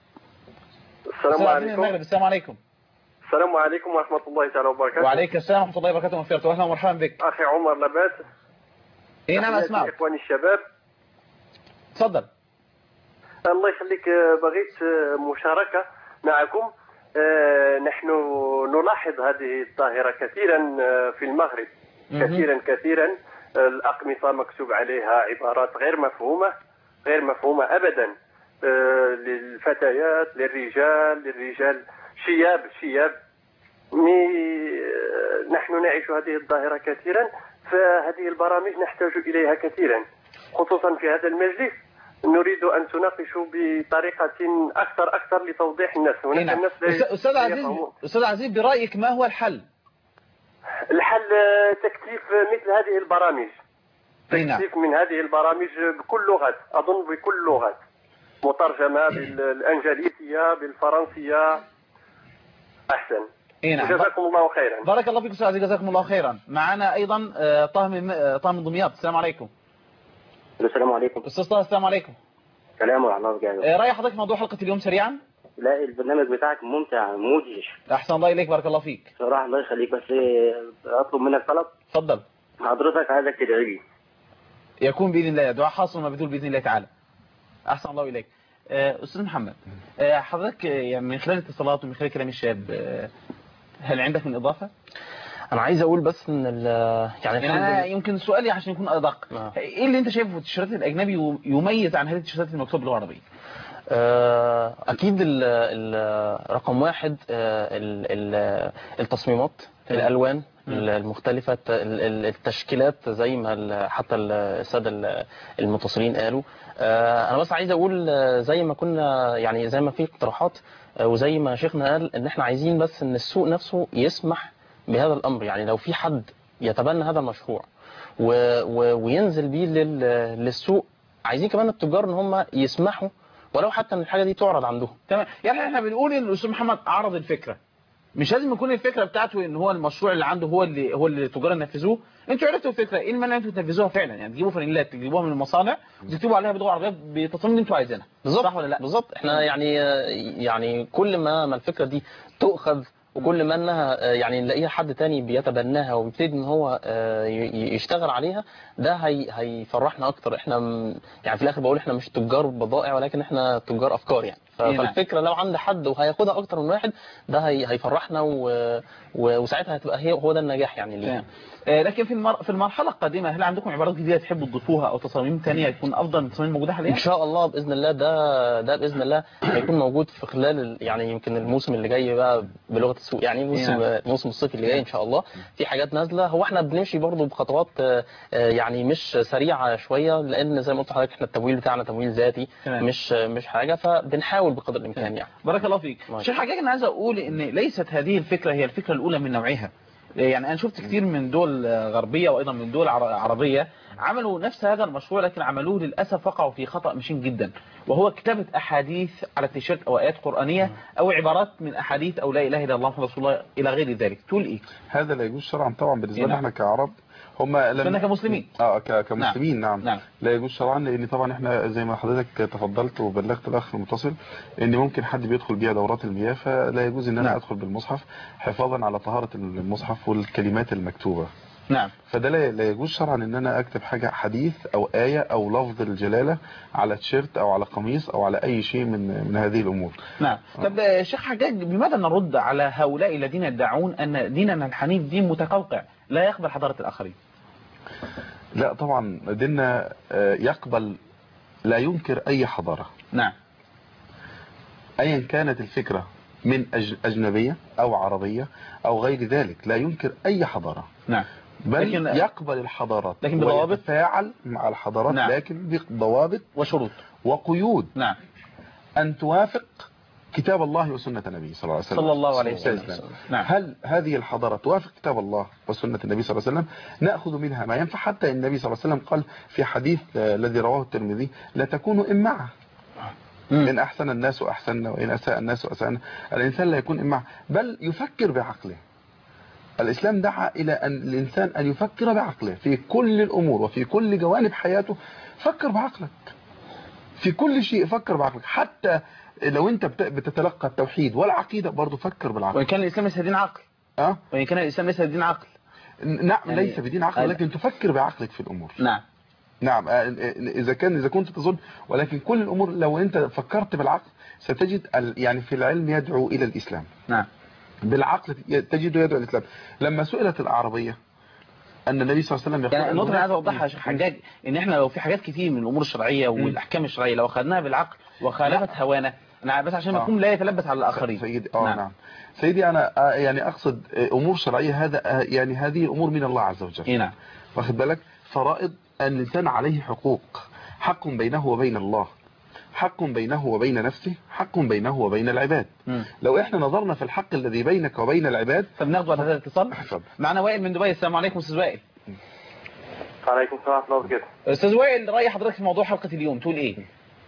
السلام
أستاذ عزيز من
عليكم
المغرب السلام عليكم
السلام عليكم ورحمة الله تعالى وبركاته
وعليك السلام ورحمه الله وبركاته ومغفرته اهلا ومرحبا بك
أخي عمر لباس
ايه نعم
تحياتي
اسمعك
إخواني الشباب
تفضل
الله يخليك آه، بغيت آه، مشاركة معكم آه، نحن نلاحظ هذه الظاهرة كثيرا آه، في المغرب
مهم.
كثيرا كثيرا آه، الأقمصة مكتوب عليها عبارات غير مفهومة غير مفهومة أبدا آه، للفتيات للرجال للرجال شياب شياب مي آه، نحن نعيش هذه الظاهرة كثيرا فهذه البرامج نحتاج إليها كثيرا خصوصا في هذا المجلس نريد أن تناقش بطريقة أكثر أكثر لتوضيح الناس
إيه
هناك
نعم.
الناس لا
أستاذ- استاذ
لا
عزيز
يفهمون.
استاذ عزيز برايك ما هو الحل
الحل آه، تكثيف مثل هذه البرامج
اي نعم
تكثيف من هذه البرامج بكل لغات أظن بكل اللغات مترجمة بالإنجليزية بالفرنسية أحسن
إيه نعم.
جزاكم الله خيرا
بارك الله فيك استاذ عزيز جزاكم الله خيرا معنا ايضا آه، طه من آه، طه من دمياط السلام عليكم
السلام عليكم
استاذ طه السلام عليكم
سلام ورحمة الله وبركاته
آه، راي حضرتك في موضوع حلقه اليوم سريعا
لا البرنامج بتاعك ممتع مدهش
احسن الله اليك بارك الله فيك
صراحة الله يخليك بس آه، أطلب منك طلب
اتفضل
حضرتك عايزك تدعي لي
يكون باذن الله دعاء خاص وما بدون باذن الله تعالى احسن الله اليك آه، استاذ محمد آه، حضرتك آه، يعني من خلال الاتصالات ومن خلال كلام الشاب آه، هل عندك من اضافه
انا عايز اقول بس ان ال- يعني
يعني
الحمد
أنا
لله
يمكن سؤالي عشان يكون ادق ايه اللي انت شايفه في التيشيرت الاجنبي يميز عن هذه التيشيرتات المكتوبه باللغه العربيه
آه، اكيد ال ال رقم واحد آه، ال- ال- التصميمات
تمام.
الالوان
مم.
المختلفة ال- ال- التشكيلات زي ما ال- حتى ال- السادة ال- المتصلين قالوا آه، انا بس عايز اقول آه، زي ما كنا يعني زي ما في اقتراحات آه، وزي ما شيخنا قال ان احنا عايزين بس ان السوق نفسه يسمح بهذا الامر يعني لو في حد يتبنى هذا المشروع و و وينزل بيه لل للسوق عايزين كمان التجار ان هم يسمحوا ولو حتى ان الحاجه دي تعرض عندهم
تمام يعني احنا بنقول ان الاستاذ محمد عرض الفكره مش لازم يكون الفكره بتاعته ان هو المشروع اللي عنده هو اللي هو اللي التجار ينفذوه انتوا عرفتوا الفكره ايه المانع انتوا تنفذوها فعلا يعني تجيبوا فانيلات تجيبوها من المصانع وتكتبوا عليها باللغه العربيه بالتصاميم اللي انتوا عايزينها
بالظبط
صح ولا لا
بالظبط احنا يعني يعني كل ما ما الفكره دي تؤخذ وكل ما انها آه، يعني نلاقيها حد تاني بيتبناها ويبتدي ان هو آه، ي- ي- يشتغل عليها ده هي هيفرحنا اكتر احنا م- يعني في الاخر بقول احنا مش تجار بضائع ولكن احنا تجار افكار يعني ف-
إيه نعم.
فالفكره لو عند حد وهياخدها اكتر من واحد ده هي هيفرحنا و... و... وساعتها هتبقى هي هو ده النجاح يعني لينا
تمام. آه، لكن في المر... في المرحله القادمه هل عندكم عبارات جديده تحبوا تضيفوها او تصاميم ثانيه تكون افضل من التصاميم الموجوده حاليا
ان شاء الله باذن الله ده ده باذن الله هيكون موجود في خلال ال- يعني يمكن الموسم اللي جاي بقى بلغه السوق يعني موسم
نعم.
موسم الصيف اللي جاي ان شاء الله في حاجات نازله هو احنا بنمشي برضو بخطوات آه، آه، يعني مش سريعه شويه لان زي ما قلت لحضرتك احنا التمويل بتاعنا تمويل ذاتي
تمام.
مش مش حاجه فبنحاول بقدر الامكان يعني
بارك الله فيك
ماشي.
شيخ حاجه انا عايز اقول ان ليست هذه الفكره هي الفكره الاولى من نوعها يعني انا شفت كتير من دول آه، غربيه وايضا من دول عر- عربيه عملوا نفس هذا المشروع لكن عملوه للاسف وقعوا في خطا مشين جدا وهو كتابه احاديث على التيشيرت او ايات قرانيه او عبارات من احاديث او لا اله الا الله محمد رسول الله الى غير ذلك تقول ايه
هذا لا يجوز شرعا طبعا بالنسبه
إيه
لنا
نعم.
احنا كعرب هم لم
لأننا كمسلمين.
اه ك- كمسلمين نعم.
نعم.
لا يجوز شرعا لان طبعا احنا زي ما حضرتك تفضلت وبلغت الاخ المتصل ان ممكن حد بيدخل بيها دورات المياه فلا يجوز ان انا
نعم.
ادخل بالمصحف حفاظا على طهاره المصحف والكلمات المكتوبه
نعم
فده لا لا يجوز شرعا ان انا اكتب حاجه حديث او ايه او لفظ الجلاله على تيشيرت او على قميص او على اي شيء من من هذه الامور
نعم طب آه، شيخ حجاج بماذا نرد على هؤلاء الذين يدعون ان ديننا الحنيف دين متقوقع لا يقبل حضاره الاخرين
لا طبعا ديننا آه، يقبل لا ينكر اي حضاره
نعم
ايا كانت الفكرة من أج- اجنبية او عربية او غير ذلك لا ينكر اي حضارة
نعم
بل
لكن-
يقبل الحضارات
لكن بضوابط؟
ويتفاعل مع الحضارات
نعم.
لكن بضوابط
وشروط
وقيود
نعم
ان توافق كتاب الله وسنة النبي صلى الله عليه وسلم
صلى الله عليه وسلم.
وسلم.
نعم.
هل هذه الحضارة توافق كتاب الله وسنة النبي صلى الله عليه وسلم نأخذ منها ما ينفع حتى النبي صلى الله عليه وسلم قال في حديث آه، الذي رواه الترمذي لا تكونوا إمعة إن أحسن الناس أحسننا وإن أساء الناس أساءنا الإنسان لا يكون إمعة بل يفكر بعقله الإسلام دعا إلى أن الإنسان أن يفكر بعقله في كل الأمور وفي كل جوانب حياته فكر بعقلك في كل شيء فكر بعقلك حتى لو أنت بت- بتتلقى التوحيد والعقيدة برضه فكر بالعقل
وإن كان الإسلام ليس دين عقل
أه؟
وإن كان الإسلام ليس دين عقل
نعم
يعني-
ليس بدين عقل
أه.
ولكن تفكر بعقلك في الأمور
نعم
نعم آه، آه، إذا كان إذا كنت تظن ولكن كل الأمور لو أنت فكرت بالعقل ستجد ال- يعني في العلم يدعو إلى الإسلام
نعم
بالعقل تجده يدعو إلى الإسلام لما سئلت الأعربية أن النبي صلى الله عليه وسلم يقول
يعني النقطة اللي عايز
أن-
أوضحها يا شيخ حجاج إن إحنا لو في حاجات كتير من الأمور الشرعية والأحكام الشرعية لو أخذناها بالعقل وخالفت هوانا أنا بس عشان
آه.
مفهوم لا يتلبس على الآخرين
سيدي اه
نعم.
نعم, سيدي انا آه، يعني اقصد آه، امور شرعيه هذا آه، يعني هذه امور من الله عز وجل
إيه نعم
واخد بالك فرائض ان الانسان عليه حقوق حق بينه وبين الله حق بينه وبين نفسه حق بينه وبين العباد
مم.
لو احنا نظرنا في الحق الذي بينك وبين العباد
طب ناخده على هذا الاتصال معنا وائل من دبي السلام عليكم أستاذ وائل
عليكم السلام ورحمة الله وبركاته
أستاذ وائل رأي حضرتك في موضوع حلقة اليوم تقول إيه؟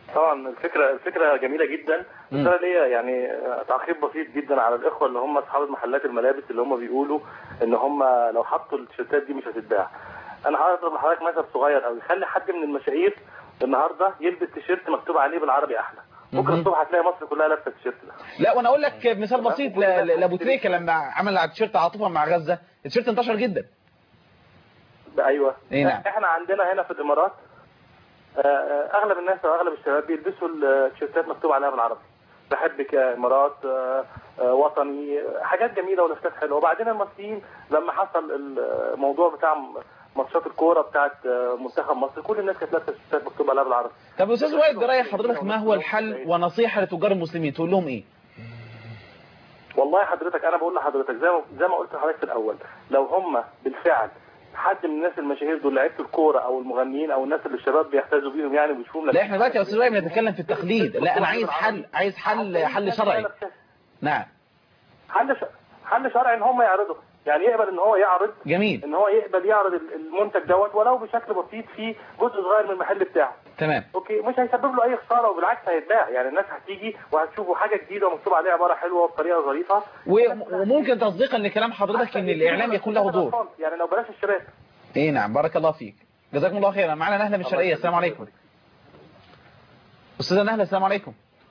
طبعا الفكره الفكره جميله جدا بس انا ليا يعني تعقيب بسيط جدا على الاخوه اللي هم اصحاب المحلات الملابس اللي هم بيقولوا ان هم لو حطوا التيشيرتات دي مش هتتباع انا هضرب لحضرتك مثل صغير قوي خلي حد من المشاهير النهارده يلبس تيشيرت مكتوب عليه بالعربي احلى بكره
مهم.
الصبح هتلاقي مصر كلها لابسه التيشيرت ده
لا وانا اقول لك مثال بسيط ل- ل- لابو تريكه لما عمل على التيشيرت عاطفه مع غزه التيشيرت انتشر جدا
ايوه
إيه نعم.
احنا عندنا هنا في الامارات آه، آه، اغلب الناس او اغلب الشباب بيلبسوا التيشيرتات مكتوب عليها بالعربي بحبك يا امارات آه، آه، وطني آه، حاجات جميله ولافتات حلوه وبعدين المصريين لما حصل الموضوع بتاع م- ماتشات الكوره بتاعت آه، منتخب مصر كل الناس كانت لابسه تيشيرتات مكتوب عليها بالعربي
طب استاذ وائل براي حضرتك ما هو الحل ونصيحه لتجار المسلمين تقول لهم ايه
والله حضرتك انا بقول لحضرتك زي ما زي ما قلت لحضرتك في الاول لو هم بالفعل حد من الناس المشاهير دول لعيبه الكوره او المغنيين او الناس اللي الشباب بيحتذوا بيهم يعني وبيشوفهم
لا احنا دلوقتي يا استاذ وائل بنتكلم في التقليد لا انا عايز حل عايز حل حل شرعي نعم
حل ش... حل شرعي ان هم يعرضوا يعني يقبل ان هو يعرض
جميل
ان هو يقبل يعرض ال- المنتج دوت ولو بشكل بسيط في جزء صغير من المحل بتاعه
تمام
اوكي مش هيسبب له اي خساره وبالعكس هيتباع يعني الناس هتيجي وهتشوفوا حاجه جديده ومكتوب عليها عباره حلوه وبطريقه ظريفه
و- وممكن تصديقا لكلام حضرتك ان الاعلام يكون له دور
يعني لو بلاش الشباب
ايه نعم بارك الله فيك جزاكم الله خيرا معنا نهله من الشرقيه السلام عليكم استاذه نهله السلام عليكم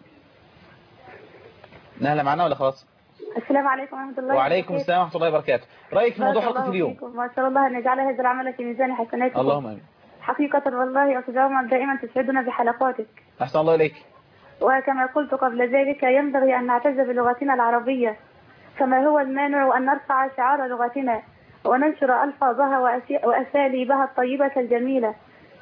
نهله معنا ولا خلاص
السلام عليكم ورحمة الله
وعليكم
وبركاته.
السلام ورحمه الله وبركاته رايك في موضوع
بارك
حلقه
الله
اليوم
فيكم. ما شاء الله أن يجعل هذا العمل في ميزان حسناتكم
اللهم امين
حقيقة والله يا أستاذ عمر دائما تسعدنا بحلقاتك
احسن الله اليك
وكما قلت قبل ذلك ينبغي أن نعتز بلغتنا العربية كما هو المانع أن نرفع شعار لغتنا وننشر ألفاظها وأسي- وأساليبها الطيبة الجميلة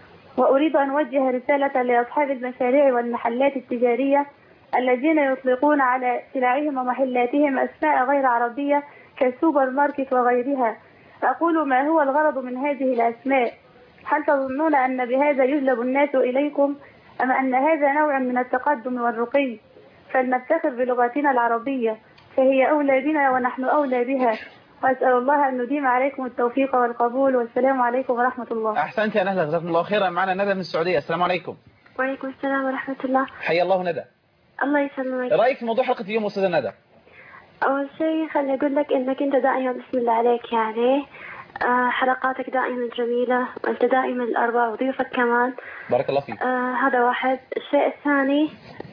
وأريد أن أوجه رسالة لأصحاب المشاريع والمحلات التجارية الذين يطلقون على سلعهم ومحلاتهم أسماء غير عربية كالسوبر ماركت وغيرها أقول ما هو الغرض من هذه الأسماء هل تظنون أن بهذا يجلب الناس إليكم أم أن هذا نوع من التقدم والرقي فلنفتخر بلغتنا العربية فهي أولى بنا ونحن أولى بها وأسأل الله أن نديم عليكم التوفيق والقبول والسلام عليكم ورحمة الله
احسنت يا نهله جزاكم الله خيرا معنا ندى من السعوديه السلام عليكم
وعليكم السلام ورحمة الله
حيا الله ندى
الله يسلمك
رايك في موضوع حلقه اليوم استاذه ندى
أول شيء خليني أقول لك إنك أنت دائما بسم الله عليك يعني آه حلقاتك دائما جميلة وأنت دائما الأربع وضيوفك كمان
بارك الله فيك
آه هذا واحد الشيء الثاني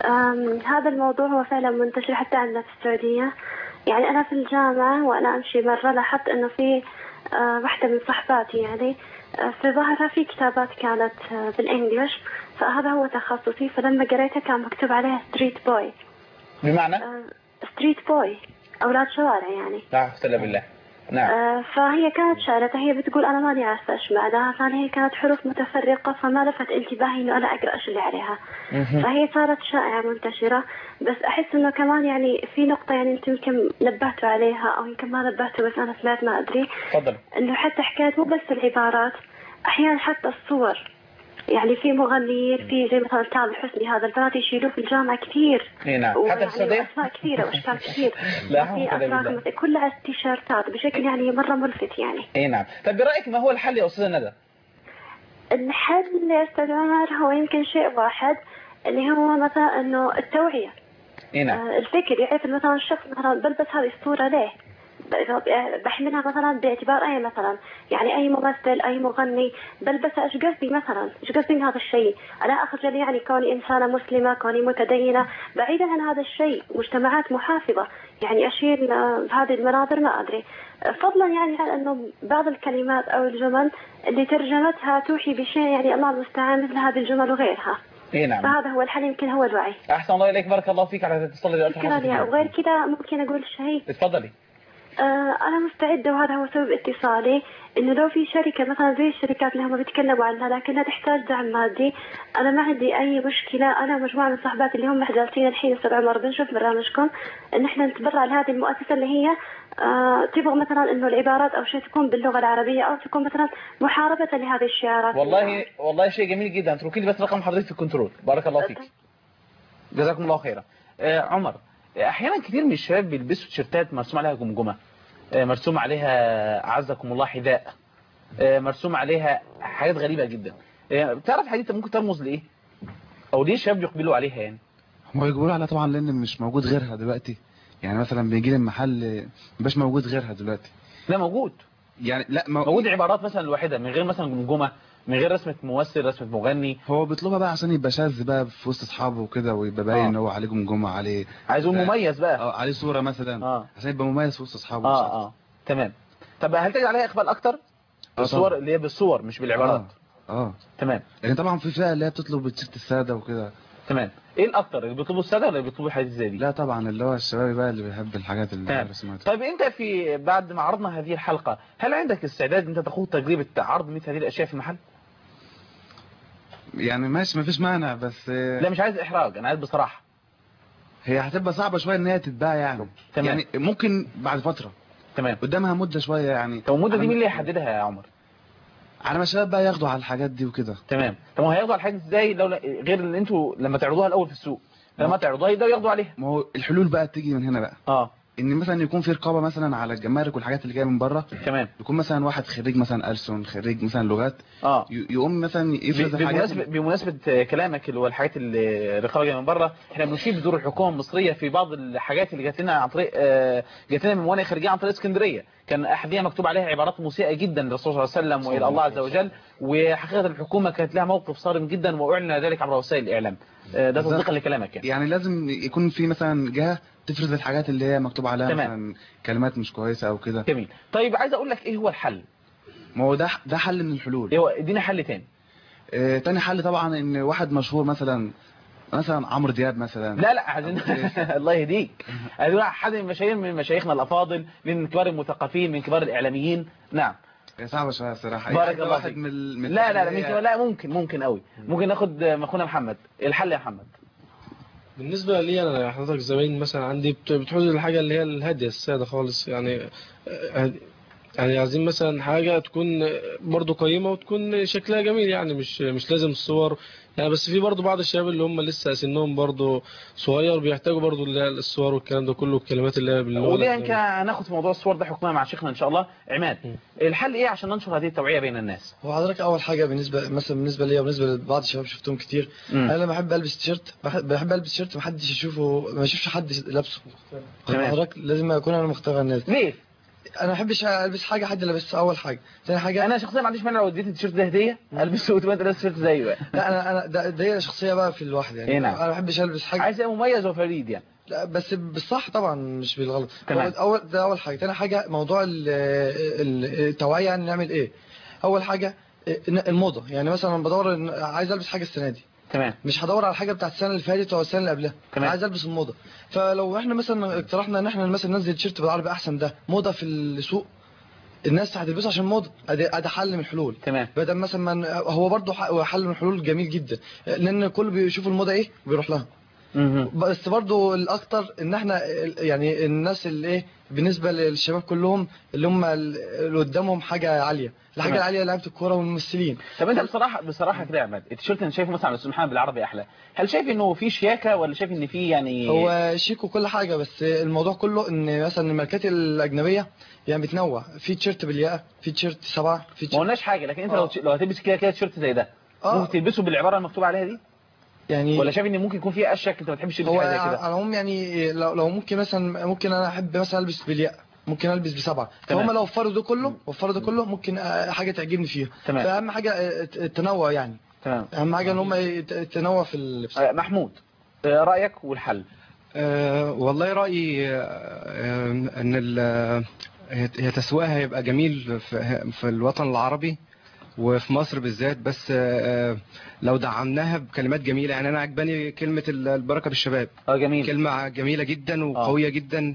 آم هذا الموضوع هو فعلا منتشر حتى عندنا في السعودية يعني أنا في الجامعة وأنا أمشي مرة لاحظت إنه في آه واحدة من صحباتي يعني آه في ظهرها في كتابات كانت آه بالإنجلش فهذا هو تخصصي فلما قريتها كان مكتوب عليها ستريت بوي
بمعنى
ستريت بوي أولاد شوارع يعني
لا حول بالله نعم
آه، فهي كانت شارتها هي بتقول أنا ماني عارفة إيش معناها فهي كانت حروف متفرقة فما لفت انتباهي إنه أنا أقرأ إيش اللي عليها
مهم.
فهي صارت شائعة منتشرة بس أحس إنه كمان يعني في نقطة يعني أنتم يمكن نبهتوا عليها أو يمكن ما نبهتوا بس أنا سمعت ما أدري
تفضل
إنه حتى حكاية مو بس العبارات أحيانا حتى الصور يعني في مغنيين في زي مثلا تامر حسني هذا البنات يشيلوه في الجامعة كثير
اي نعم حتى في
ويعني
السعوديه
أسماء كثيرة وأشكال كثير
لا
في
حول ولا
أسماء
بالله
مثل- كلها التيشيرتات بشكل يعني مرة ملفت يعني
اي نعم طب برايك ما هو الحل يا استاذه ندى
الحل يا أستاذ عمر هو يمكن شيء واحد اللي هو مثلا إنه التوعية
اي نعم
آه، الفكر يعرف إنه مثلا الشخص مثلا بلبس هذه الصورة ليه ب- بحملها مثلا باعتبار اي مثلا يعني اي ممثل اي مغني بلبسها ايش قصدي مثلا ايش قصدي من هذا الشيء انا اخجل يعني كوني انسانه مسلمه كوني متدينه بعيدا عن هذا الشيء مجتمعات محافظه يعني اشيل آه، هذه المناظر ما ادري آه، فضلا يعني عن انه بعض الكلمات او الجمل اللي ترجمتها توحي بشيء يعني الله المستعان مثل هذه الجمل وغيرها
اي نعم
فهذا هو الحل يمكن هو الوعي
احسن الله اليك بارك الله فيك على اتصال اللي
شكرا يا وغير كذا ممكن اقول شيء
اتفضلي
آه، أنا مستعدة وهذا هو سبب اتصالي إنه لو في شركة مثلا زي الشركات اللي هم بيتكلموا عنها لكنها تحتاج دعم مادي أنا ما عندي أي مشكلة أنا ومجموعة من صحباتي اللي هم جالسين الحين أستاذ عمر بنشوف برنامجكم إن إحنا نتبرع لهذه المؤسسة اللي هي آه تبغى مثلا إنه العبارات أو شيء تكون باللغة العربية أو تكون مثلا محاربة لهذه الشعارات
والله والله شيء جميل جدا اتركي لي بس رقم حضرتك في الكنترول بارك الله فيك جزاكم الله خيرا آه عمر احيانا كتير من الشباب بيلبسوا تيشيرتات مرسوم عليها جمجمه آه مرسوم عليها اعزكم الله حذاء آه مرسوم عليها حاجات غريبه جدا آه تعرف حديث ممكن ترمز لايه او ليه الشباب يقبلوا عليها يعني
هم يقولوا عليها طبعا لان مش موجود غيرها دلوقتي يعني مثلا بيجي لي المحل مبقاش موجود غيرها دلوقتي
لا موجود
يعني لا مو...
موجود عبارات مثلا الواحده من غير مثلا جمجمه من غير رسمه ممثل رسمه مغني
هو بيطلبها بقى عشان يبقى شاذ بقى في وسط اصحابه وكده ويبقى باين
آه.
ان هو عليه جمجمه عليه
عايز يقول مميز بقى
اه عليه صوره مثلا
اه
عشان يبقى مميز في وسط اصحابه
اه اه تمام طب هل تجد عليها اقبال اكتر بالصور
طبعا.
اللي هي بالصور مش بالعبارات
اه اه
تمام
لان طبعا في فئه اللي هي بتطلب التيشيرت الساده وكده
تمام ايه الاكتر اللي بيطلبوا الساده ولا اللي بيطلبوا الحاجات زي دي
لا طبعا اللي هو الشباب بقى اللي بيحب الحاجات اللي
تمام.
الرسومات
طيب انت في بعد ما عرضنا هذه الحلقه هل عندك استعداد انت تخوض تجربه عرض مثل هذه الاشياء في المحل
يعني ماشي مفيش مانع بس
لا مش عايز احراج انا عايز بصراحه
هي هتبقى صعبه شويه ان هي تتباع يعني
تمام.
يعني ممكن بعد فتره
تمام
قدامها مده شويه يعني
طب المده دي
على-
مين اللي يحددها يا عمر
على ما الشباب بقى ياخدوا على الحاجات دي وكده
تمام طب ما هياخدوا على الحاجات ازاي لو غير ان انتوا لما تعرضوها الاول في السوق لما تعرضوها يبداوا ياخدوا عليها
ما هو الحلول بقى تيجي من هنا بقى
اه
ان مثلا يكون في رقابه مثلا على الجمارك والحاجات اللي جايه من بره
تمام
يكون مثلا واحد خريج مثلا ألسن خريج مثلا لغات
اه
ي- يقوم مثلا يفرز
ب-
الحاجات
بمناسبة, بمناسبة كلامك اللي هو الحاجات اللي الرقابة جاية من بره احنا بنشيد بدور الحكومة المصرية في بعض الحاجات اللي جات لنا عن طريق آه، جات لنا من موانئ خارجية عن طريق اسكندرية كان احدها مكتوب عليها عبارات مسيئة جدا للرسول صلى الله عليه وسلم والى الله عز وجل وحقيقة الحكومة كانت لها موقف صارم جدا واعلن ذلك عبر وسائل الاعلام آه، ده تصديقا لكلامك يعني
يعني لازم يكون في مثلا جهه تفرز الحاجات اللي هي مكتوب عليها
تمام.
مثلا كلمات مش كويسه او كده
جميل طيب عايز اقول لك ايه هو الحل
ما هو ده ده حل من الحلول
هو ادينا حل تاني
آه تاني حل طبعا ان واحد مشهور مثلا مثلا عمرو دياب مثلا
لا لا عايزين الله يهديك عايزين حد من المشاهير من مشايخنا الافاضل من كبار المثقفين من كبار الاعلاميين نعم
هي صعبه شويه الصراحه
بارك
يعني
الله
واحد
فيك.
من ال- من
لا لا لا,
اللي هي-
ممكن لا ممكن ممكن قوي ممكن ناخد اخونا محمد الحل يا محمد
بالنسبة لي أنا حضرتك زمان مثلا عندي بت- بتحوز الحاجة اللي هي الهادية السادة خالص يعني آه، يعني عايزين مثلا حاجة تكون برضو قيمة وتكون شكلها جميل يعني مش مش لازم الصور يعني بس في برضو بعض الشباب اللي هم لسه سنهم برضو صغير بيحتاجوا برضو اللي هي الصور والكلام ده كله الكلمات اللي هي باللغة
ودي
الأجنبية.
يمكن هناخد في موضوع الصور ده حكمها مع شيخنا ان شاء الله عماد الحل ايه عشان ننشر هذه التوعية بين الناس
هو حضرتك اول حاجه بالنسبه مثلا بالنسبه ليا وبالنسبه لبعض الشباب شفتهم كتير
مم.
انا لما بحب البس تيشيرت بحب, بحب البس تيشيرت محدش يشوفه ما يشوفش حد لابسه
تمام.
حضرتك لازم اكون انا مختار الناس
ليه
انا ما بحبش البس حاجه حد لابسها اول حاجه ثاني حاجه
انا شخصيا ما عنديش مانع لو اديت التيشيرت ده هديه البسه وتبقى انت لابس تيشيرت زيه بقى
لا انا انا ده, ده هي شخصيه بقى في الواحد يعني
إيه نعم.
انا ما بحبش البس حاجه
عايز يبقى مميز وفريد يعني
لا بس بالصح طبعا مش بالغلط
تمام.
هو اول ده اول حاجه ثاني حاجه موضوع ال- ال- التوعيه يعني نعمل ايه اول حاجه الموضه يعني مثلا أنا بدور إن- عايز البس حاجه السنه دي
تمام
مش هدور على الحاجه بتاعت السنه اللي فاتت او السنه اللي قبلها
تمام.
انا عايز البس الموضه فلو احنا مثلا اقترحنا ان احنا مثلا ننزل تيشيرت بالعربي احسن ده موضه في السوق الناس هتلبسه عشان موضه ادي ادي حل من الحلول
تمام
بدل مثلا ما ن- هو برضه ح- هو حل من الحلول جميل جدا لان الكل بيشوف الموضه ايه وبيروح لها بس برضو الاكتر ان احنا يعني الناس اللي ايه بالنسبه للشباب كلهم اللي هم اللي قدامهم حاجه عاليه الحاجه
تمام.
العاليه لعيبه الكوره والممثلين
طب انت بصراحه بصراحه كده يا عماد التيشيرت اللي شايفه مثلا على الاستاذ محمد بالعربي احلى هل شايف انه في شياكه ولا شايف ان في يعني
هو شيك وكل حاجه بس الموضوع كله ان مثلا الماركات الاجنبيه يعني بتنوع في تيشيرت بالياقه في تيشيرت سبعه في
ما قلناش حاجه لكن انت لو لو هتلبس كده كده تيشيرت زي ده ممكن تلبسه بالعباره المكتوب عليها دي
يعني
ولا شايف ان ممكن يكون في اشك انت ما تحبش تلبس
هو
حاجه زي كده
على العموم يعني لو, لو ممكن مثلا ممكن انا احب مثلا البس بالياقه ممكن البس بسبعه
تمام.
فهم لو وفروا ده كله وفروا ده كله ممكن آه، حاجه تعجبني فيها
تمام.
فاهم حاجه آه، التنوع يعني
تمام
اهم حاجه ان هم يت- التنوع في اللبس
آه، محمود آه، رايك والحل
أه والله رأيي آه، آه، ان ال- هي هي تسويقها هيبقى جميل في, في الوطن العربي وفي مصر بالذات بس آه، لو دعمناها بكلمات جميلة يعني انا عجباني كلمة ال- البركة بالشباب
اه جميل
كلمة جميلة جدا وقوية جدا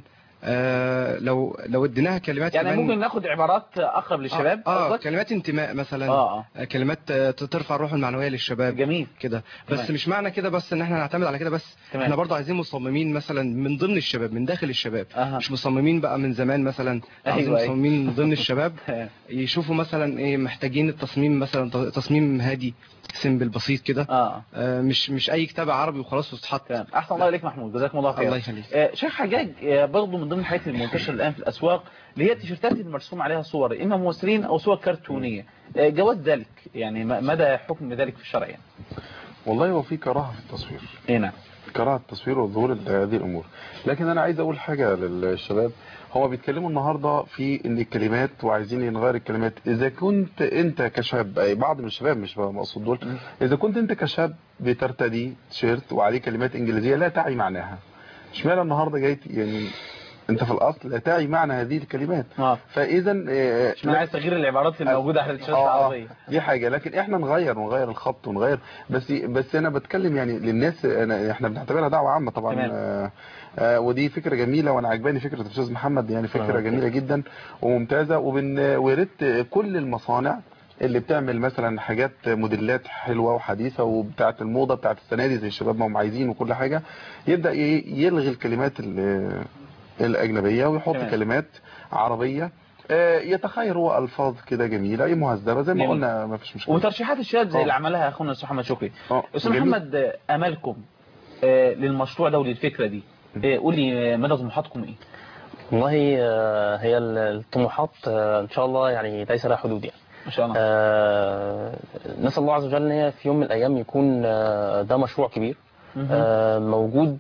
آه، لو لو اديناها كلمات
يعني
كمان
ممكن ناخد عبارات اقرب للشباب
اه, آه
قصدك؟
كلمات انتماء مثلا
آه،
آه. كلمات آه، ترفع الروح المعنويه للشباب
جميل
كده بس
تمام.
مش معنى كده بس ان احنا نعتمد على كده بس
تمام.
احنا برضه عايزين مصممين مثلا من ضمن الشباب من داخل الشباب
أها.
مش مصممين بقى من زمان مثلا
أيوة،
عايزين
أيوة.
مصممين من ضمن الشباب يشوفوا مثلا ايه محتاجين التصميم مثلا ت- تصميم هادي سيمبل بسيط كده
آه.
آه مش مش اي كتاب عربي وخلاص وتتحط
احسن الله اليك محمود جزاكم الله خير
الله يخليك
آه، شيخ حجاج آه، برضه من ضمن الحاجات المنتشره الان في الاسواق اللي هي التيشيرتات اللي مرسوم عليها صور اما ممثلين او صور كرتونيه آه، جواز ذلك يعني م- مدى حكم ذلك في الشرع يعني
والله هو في كراهه في التصوير
اي نعم
كراهه التصوير وظهور هذه الامور لكن انا عايز اقول حاجه للشباب هو بيتكلموا النهارده في ان الكلمات وعايزين نغير الكلمات اذا كنت انت كشاب اي بعض من الشباب مش مقصود دول اذا كنت انت كشاب بترتدي تيشيرت وعليه كلمات انجليزيه لا تعي معناها اشمعنى النهارده جاي يعني انت في الاصل لا تعي معنى هذه الكلمات
اه
فاذا آه،
اشمعنى عايز تغيير العبارات الموجوده على التيشيرت
آه، آه،
العربيه
دي حاجة لكن احنا نغير ونغير الخط ونغير بس بس انا بتكلم يعني للناس أنا احنا بنعتبرها دعوة عامة طبعا
تمام.
آه آه ودي فكرة جميلة وانا عجباني فكرة الاستاذ محمد يعني فكرة
آه.
جميلة جدا وممتازة وبن ويا ريت كل المصانع اللي بتعمل مثلا حاجات موديلات حلوة وحديثة وبتاعة الموضة بتاعة السنة دي زي الشباب ما هم عايزين وكل حاجة يبدأ ي- يلغي الكلمات ال- الأجنبية ويحط
تمام.
كلمات عربية آه، يتخير هو ألفاظ كده جميلة أي مهذبة زي ما
جميل.
قلنا ما فيش مشكلة
وترشيحات الشباب زي
آه.
اللي عملها اخونا الاستاذ محمد شكري استاذ
جميل.
محمد آه، املكم آه، للمشروع ده وللفكره دي آه، قول لي آه، مدى طموحاتكم ايه
والله آه، هي ال- الطموحات آه، ان شاء الله يعني ليس لها حدود يعني
ما شاء الله
آه، نسال الله عز وجل ان هي في يوم من الايام يكون آه، ده مشروع كبير
مهم.
آه، موجود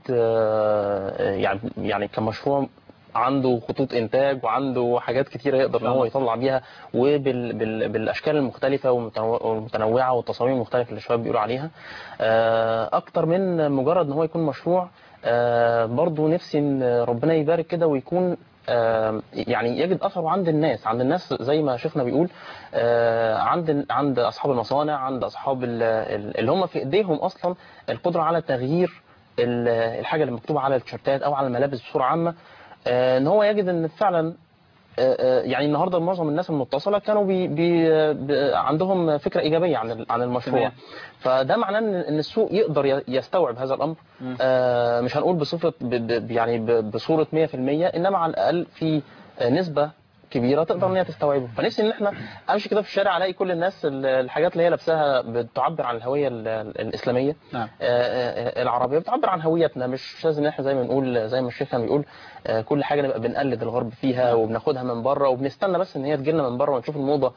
آه، يعني يعني كمشروع عنده خطوط انتاج وعنده حاجات كتيره يقدر ان هو يطلع بيها وبالاشكال المختلفه والمتنوع- والمتنوعه والتصاميم المختلفه اللي الشباب بيقولوا عليها آه، اكتر من مجرد ان هو يكون مشروع آه، برضو نفسي ان ربنا يبارك كده ويكون آه، يعني يجد اثره عند الناس عند الناس زي ما شيخنا بيقول آه، عند عند اصحاب المصانع عند اصحاب ال- ال- اللي هم في ايديهم اصلا القدره على تغيير ال- الحاجه اللي مكتوبه على التيشيرتات او على الملابس بصوره عامه آه، ان هو يجد ان فعلا آه، آه، يعني النهارده معظم الناس المتصله كانوا بي بي بي عندهم فكره ايجابيه عن ال- عن المشروع
تمام.
فده معناه ان إن السوق يقدر ي- يستوعب هذا الامر
مم.
آه، مش هنقول بصفه ب- ب- يعني ب- بصوره 100% انما على الاقل في آه، نسبه كبيره تقدر ان هي تستوعبه فنفسي ان احنا امشي كده في الشارع الاقي كل الناس ال- الحاجات اللي هي لابساها بتعبر عن الهويه ال- ال- الاسلاميه
نعم
آه، آه، العربيه بتعبر عن هويتنا مش مش لازم ان احنا زي ما نقول زي ما الشيخ كان بيقول آه، كل حاجه نبقى بنقلد الغرب فيها وبناخدها من بره وبنستنى بس ان هي تجيلنا من بره ونشوف الموضه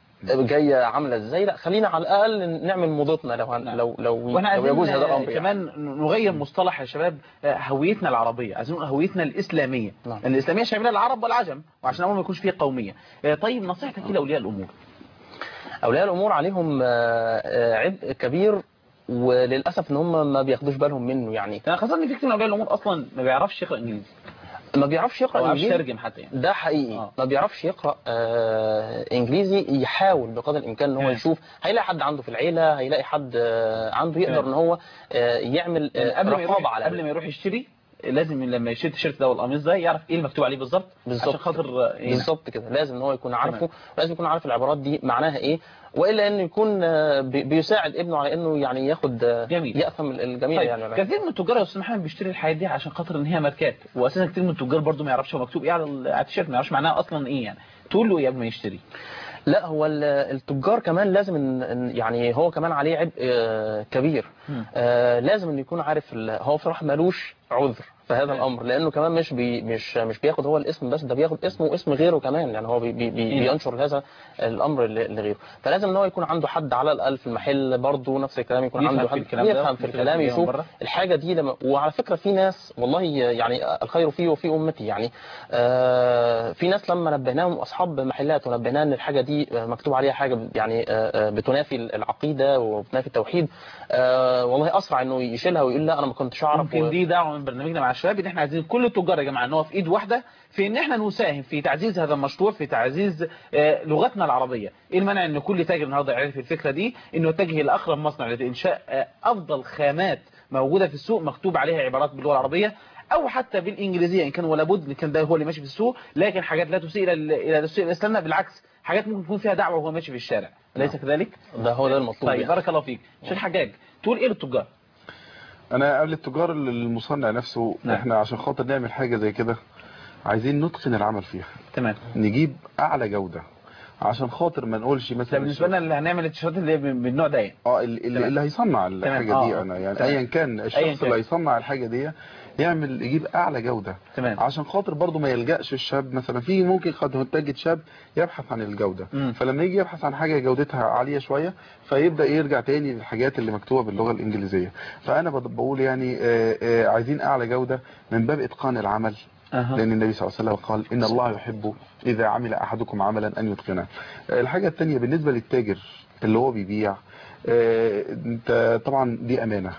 جايه عامله ازاي لا خلينا على الاقل نعمل موضتنا لو هن لو لو,
واحنا
لو
عايزين
يجوز هذا
آه،
الامر يعني.
كمان نغير مصطلح يا شباب آه، هويتنا العربيه عايزين نقول هويتنا الاسلاميه
نعم.
لان الاسلاميه شامله العرب والعجم وعشان اول ما يكونش فيه قوميه آه، طيب نصيحتك ايه لاولياء الامور
اولياء الامور عليهم آه، آه، عبء كبير وللاسف ان هم ما بياخدوش بالهم منه يعني
انا خاصه ان في كتير من اولياء الامور اصلا ما بيعرفش يقرا انجليزي
ما بيعرفش
او
يقرا
ما بيعرفش
انجليزي
يترجم حتى يعني
ده حقيقي ما بيعرفش يقرا آه انجليزي يحاول بقدر الامكان ان هو
تمام.
يشوف هيلاقي حد عنده في العيله هيلاقي حد آه عنده يقدر
تمام.
ان هو آه يعمل
يعني
آه
قبل ما
رقابه
يروح
على
قبل ما يروح يشتري لازم لما يشتري التيشيرت ده والقميص ده يعرف ايه المكتوب عليه بالظبط
بالظبط
عشان خاطر آه، إيه؟
بالظبط كده لازم ان هو يكون عارفه
تمام.
ولازم يكون عارف العبارات دي معناها ايه والا انه يكون آه، بي- بيساعد ابنه على انه يعني ياخد آه،
جميل.
يأثم الجميع
طيب
يعني
كثير من التجار يا استاذ محمد بيشتري الحاجات دي عشان خاطر ان هي ماركات واساسا كتير من التجار برضو ما يعرفش هو مكتوب ايه على ال- على التيشيرت ما يعرفش معناها اصلا ايه يعني تقول له ايه قبل ما يشتري
لا هو ال- التجار كمان لازم إن إن يعني هو كمان عليه عبء آه، كبير
مم.
آه، لازم انه يكون عارف ال- هو بصراحه ملوش عذر في هذا الامر لانه كمان مش بي مش مش بياخد هو الاسم بس ده بياخد اسمه واسم غيره كمان يعني هو بي بي بي
إيه.
بينشر هذا الامر ل- لغيره فلازم ان هو يكون عنده حد على الاقل في المحل برضه نفس الكلام يكون
يفهم
عنده
في
حد
الكلام ده،
يفهم في
يفهم
الكلام
في الكلام
يشوف
بره.
الحاجه دي لما وعلى فكره في ناس والله يعني الخير فيه وفي امتي يعني آه، في ناس لما نبهناهم اصحاب محلات ونبهناهم ان الحاجه دي آه، مكتوب عليها حاجه يعني آه، آه، بتنافي العقيده وبتنافي التوحيد آه، والله اسرع انه يشيلها ويقول لا انا ما كنتش اعرف
ممكن دي دعوه من برنامجنا مع الشباب ان احنا عايزين كل التجار يا جماعه ان هو في ايد واحده في ان احنا نساهم في تعزيز هذا المشروع في تعزيز آه، لغتنا العربيه ايه المانع ان كل تاجر النهارده يعرف الفكره دي انه يتجه الى اقرب مصنع لانشاء آه، افضل خامات موجوده في السوق مكتوب عليها عبارات باللغه العربيه او حتى بالانجليزيه ان كان ولا بد إن كان ده هو اللي ماشي في السوق لكن حاجات لا تسيء الى ال- الى السوق الاسلامنا بالعكس حاجات ممكن يكون فيها دعوه وهو ماشي في الشارع اليس كذلك
ده هو ده المطلوب
طيب
يعني.
بارك الله فيك شيخ حجاج تقول ايه للتجار
انا قبل التجار المصنع نفسه
نعم.
احنا عشان خاطر نعمل حاجة زي كده عايزين نتقن العمل فيها
تمام
نجيب اعلى جودة عشان خاطر ما نقولش مثلا
ده بالنسبه لنا اللي هنعمل التيشيرت اللي من من النوع ده يعني
اه اللي, اللي, اللي هيصنع الحاجه
تمام.
دي
آه.
انا يعني
تمام.
ايا كان
أياً
الشخص
كان.
اللي هيصنع الحاجه دي يعمل يجيب اعلى جوده
تمام
عشان خاطر برضو ما يلجاش الشاب مثلا في ممكن قد تجد شاب يبحث عن الجوده
مم.
فلما يجي يبحث عن حاجه جودتها عاليه شويه فيبدا يرجع تاني للحاجات اللي مكتوبه باللغه الانجليزيه فانا بد- بقول يعني آه، آه، عايزين اعلى جوده من باب اتقان العمل
أها.
لان النبي صلى الله عليه وسلم قال ان الله يحب اذا عمل احدكم عملا ان يتقنه آه، الحاجه الثانيه بالنسبه للتاجر اللي هو بيبيع آه، انت طبعا دي امانه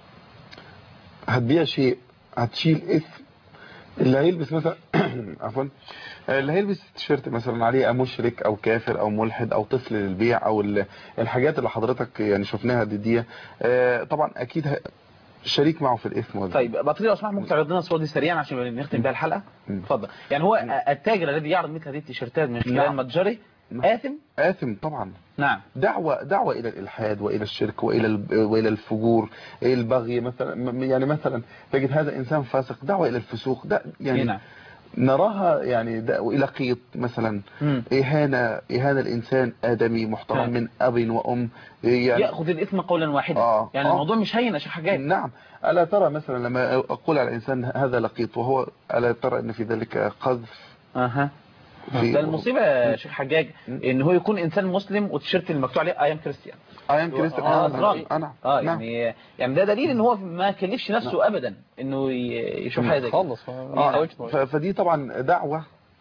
هتبيع شيء هتشيل اثم اللي هيلبس مثلا عفوا اللي هيلبس تيشيرت مثلا عليه مشرك او كافر او ملحد او طفل للبيع او ال- الحاجات اللي حضرتك يعني شفناها دي, دي آه، طبعا اكيد ه- شريك معه في الاثم ولا
طيب بطريقه لو سمحت ممكن تعرض لنا الصور دي سريعا عشان نختم بيها الحلقه اتفضل يعني هو التاجر الذي يعرض مثل هذه التيشيرتات من خلال
نعم.
متجري آثم
آثم طبعا
نعم
دعوة دعوة إلى الإلحاد وإلى الشرك وإلى الب- وإلى الفجور إلى البغي مثلا م- يعني مثلا تجد هذا إنسان فاسق دعوة إلى الفسوق ده يعني
نعم.
نراها يعني ده وإلى قيط مثلا
مم.
إهانة إهانة الإنسان آدمي محترم
نعم.
من أب وأم يعني
ياخذ الاثم قولا واحدا
آه.
يعني
آه.
الموضوع مش هين يا شيخ حجاج
نعم ألا ترى مثلا لما أقول على الإنسان هذا لقيط وهو ألا ترى أن في ذلك قذف
اها
في-
ده المصيبه يا شيخ حجاج ان هو يكون انسان مسلم والتيشيرت اللي مكتوب عليه اي ام كريستيان
I am Christian.
اه
آه،
نصراني
أنا
اه
نعم.
يعني يعني ده دليل ان هو ما كلفش نفسه ابدا انه ي- يشوف حاجه زي كده.
آه، ف- فدي طبعا دعوة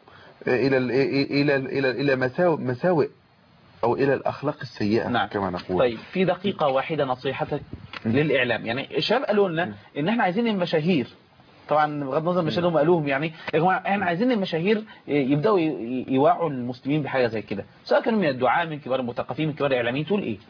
إلى ال- إلى ال- إلى إلى مساوئ مساوئ أو إلى الأخلاق السيئة
نعم.
كما نقول
طيب في دقيقة واحدة نصيحتك للإعلام يعني الشباب قالوا لنا إن إحنا عايزين المشاهير طبعا بغض النظر مش هم قالوهم يعني يا جماعه احنا عايزين المشاهير يبداوا ي- يوعوا المسلمين بحاجه زي كده سواء كانوا من الدعاء من كبار المثقفين من كبار الاعلاميين تقول ايه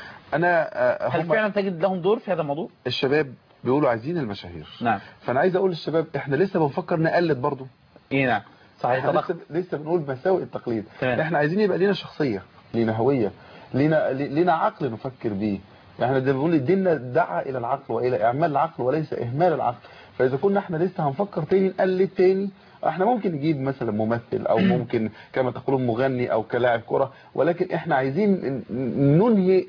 أنا آه،
هل
هم
فعلا تجد لهم دور في هذا الموضوع
الشباب بيقولوا عايزين المشاهير
نعم
فأنا عايز أقول للشباب إحنا لسه بنفكر نقلد برضو
ايه نعم صحيح
احنا
طبعا
لسه لسه بنقول مساوئ التقليد
تمام.
احنا عايزين يبقى لينا شخصيه لينا هويه لينا لينا عقل نفكر بيه احنا ده بنقول ديننا دعا الى العقل والى اعمال العقل وليس اهمال العقل فاذا كنا احنا لسه هنفكر تاني نقلد تاني احنا ممكن نجيب مثلا ممثل او ممكن كما تقولون مغني او كلاعب كره ولكن احنا عايزين ن- ننهي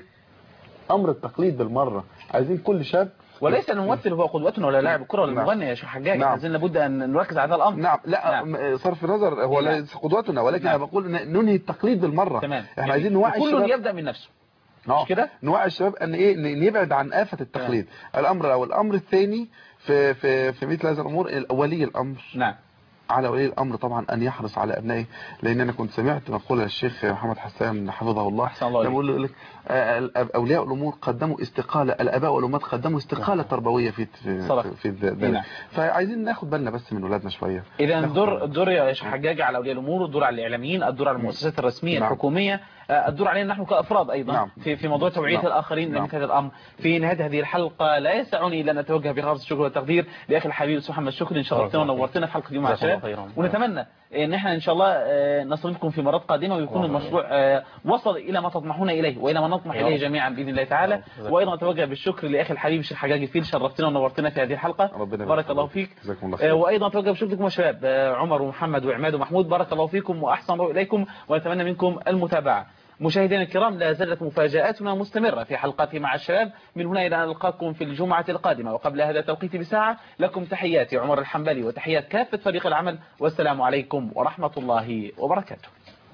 امر التقليد بالمره عايزين كل شاب
وليس الممثل هو قدوتنا ولا لاعب الكره ولا
نعم.
المغني يا شيخ حجاج
نعم.
عايزين لابد ان نركز على هذا الامر
نعم لا نعم. صرف النظر هو
نعم.
ليس قدوتنا ولكن
نعم.
انا بقول ن- ننهي التقليد بالمره
تمام
احنا عايزين نوعي
كل
الشباب
يبدا من نفسه
مش كده نوعي الشباب ان ايه ن- نبعد عن آفة التقليد الامر الاول الامر الثاني في في في مثل هذه الامور ال- ولي الامر
نعم
على ولي الامر طبعا ان يحرص على ابنائه لان انا كنت سمعت مقوله للشيخ محمد حسان حفظه الله
الله
لما يقول لك آه، الأب- اولياء الامور قدموا استقاله الاباء والامهات قدموا استقاله تربويه في في,
صدق.
في, في ذلك
نعم.
فعايزين ناخد بالنا بس من اولادنا شويه
اذا
ناخد
الدور الدور يا شيخ حجاج على اولياء الامور الدور على الاعلاميين الدور على المؤسسات الرسميه
نعم.
الحكوميه آه، الدور علينا نحن كافراد ايضا
نعم.
في في موضوع توعيه
نعم.
الاخرين
نعم.
لمثل هذا الامر في نهايه هذه الحلقه لا يسعني الا ان اتوجه بخالص الشكر والتقدير لاخي الحبيب الاستاذ محمد شكري شرفتنا ونورتنا في حلقه اليوم مع
جزاك الله
الشباب
خيرا.
ونتمنى ان احنا ان شاء الله آه، نستضيفكم في مرات قادمه ويكون
الله
المشروع آه، وصل الى ما تطمحون اليه والى ما نطمح
يا
اليه
رب.
جميعا باذن الله تعالى
جزاك
وايضا اتوجه بالشكر لاخي الحبيب الشيخ حجاج الفيل شرفتنا ونورتنا في هذه الحلقه
ربنا
بارك الله فيك
جزاكم الله
آه،
خير
وايضا اتوجه بشكركم يا شباب آه، عمر ومحمد وعماد ومحمود بارك الله فيكم واحسن الله اليكم ونتمنى منكم المتابعه مشاهدينا الكرام لا زالت مفاجآتنا مستمرة في حلقات مع الشباب من هنا إلى أن نلقاكم في الجمعة القادمة وقبل هذا التوقيت بساعة لكم تحياتي عمر الحنبلي وتحيات كافة فريق العمل والسلام عليكم ورحمة الله وبركاته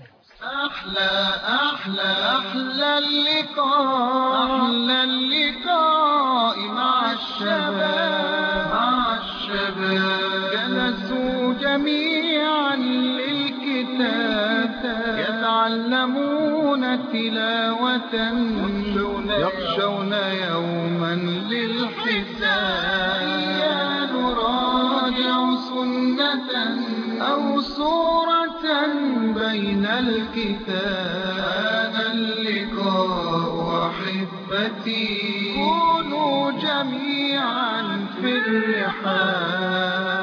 أحلى أحلى أحلى اللقاء أحلى اللقاء مع الشباب مع الشباب جلسوا جميعا للكتاب يتعلمون تلاوة يخشون يوما للحساب يا نراجع سنة أو صورة بين الكتاب هذا اللقاء أحبتي كونوا جميعا في الرحاب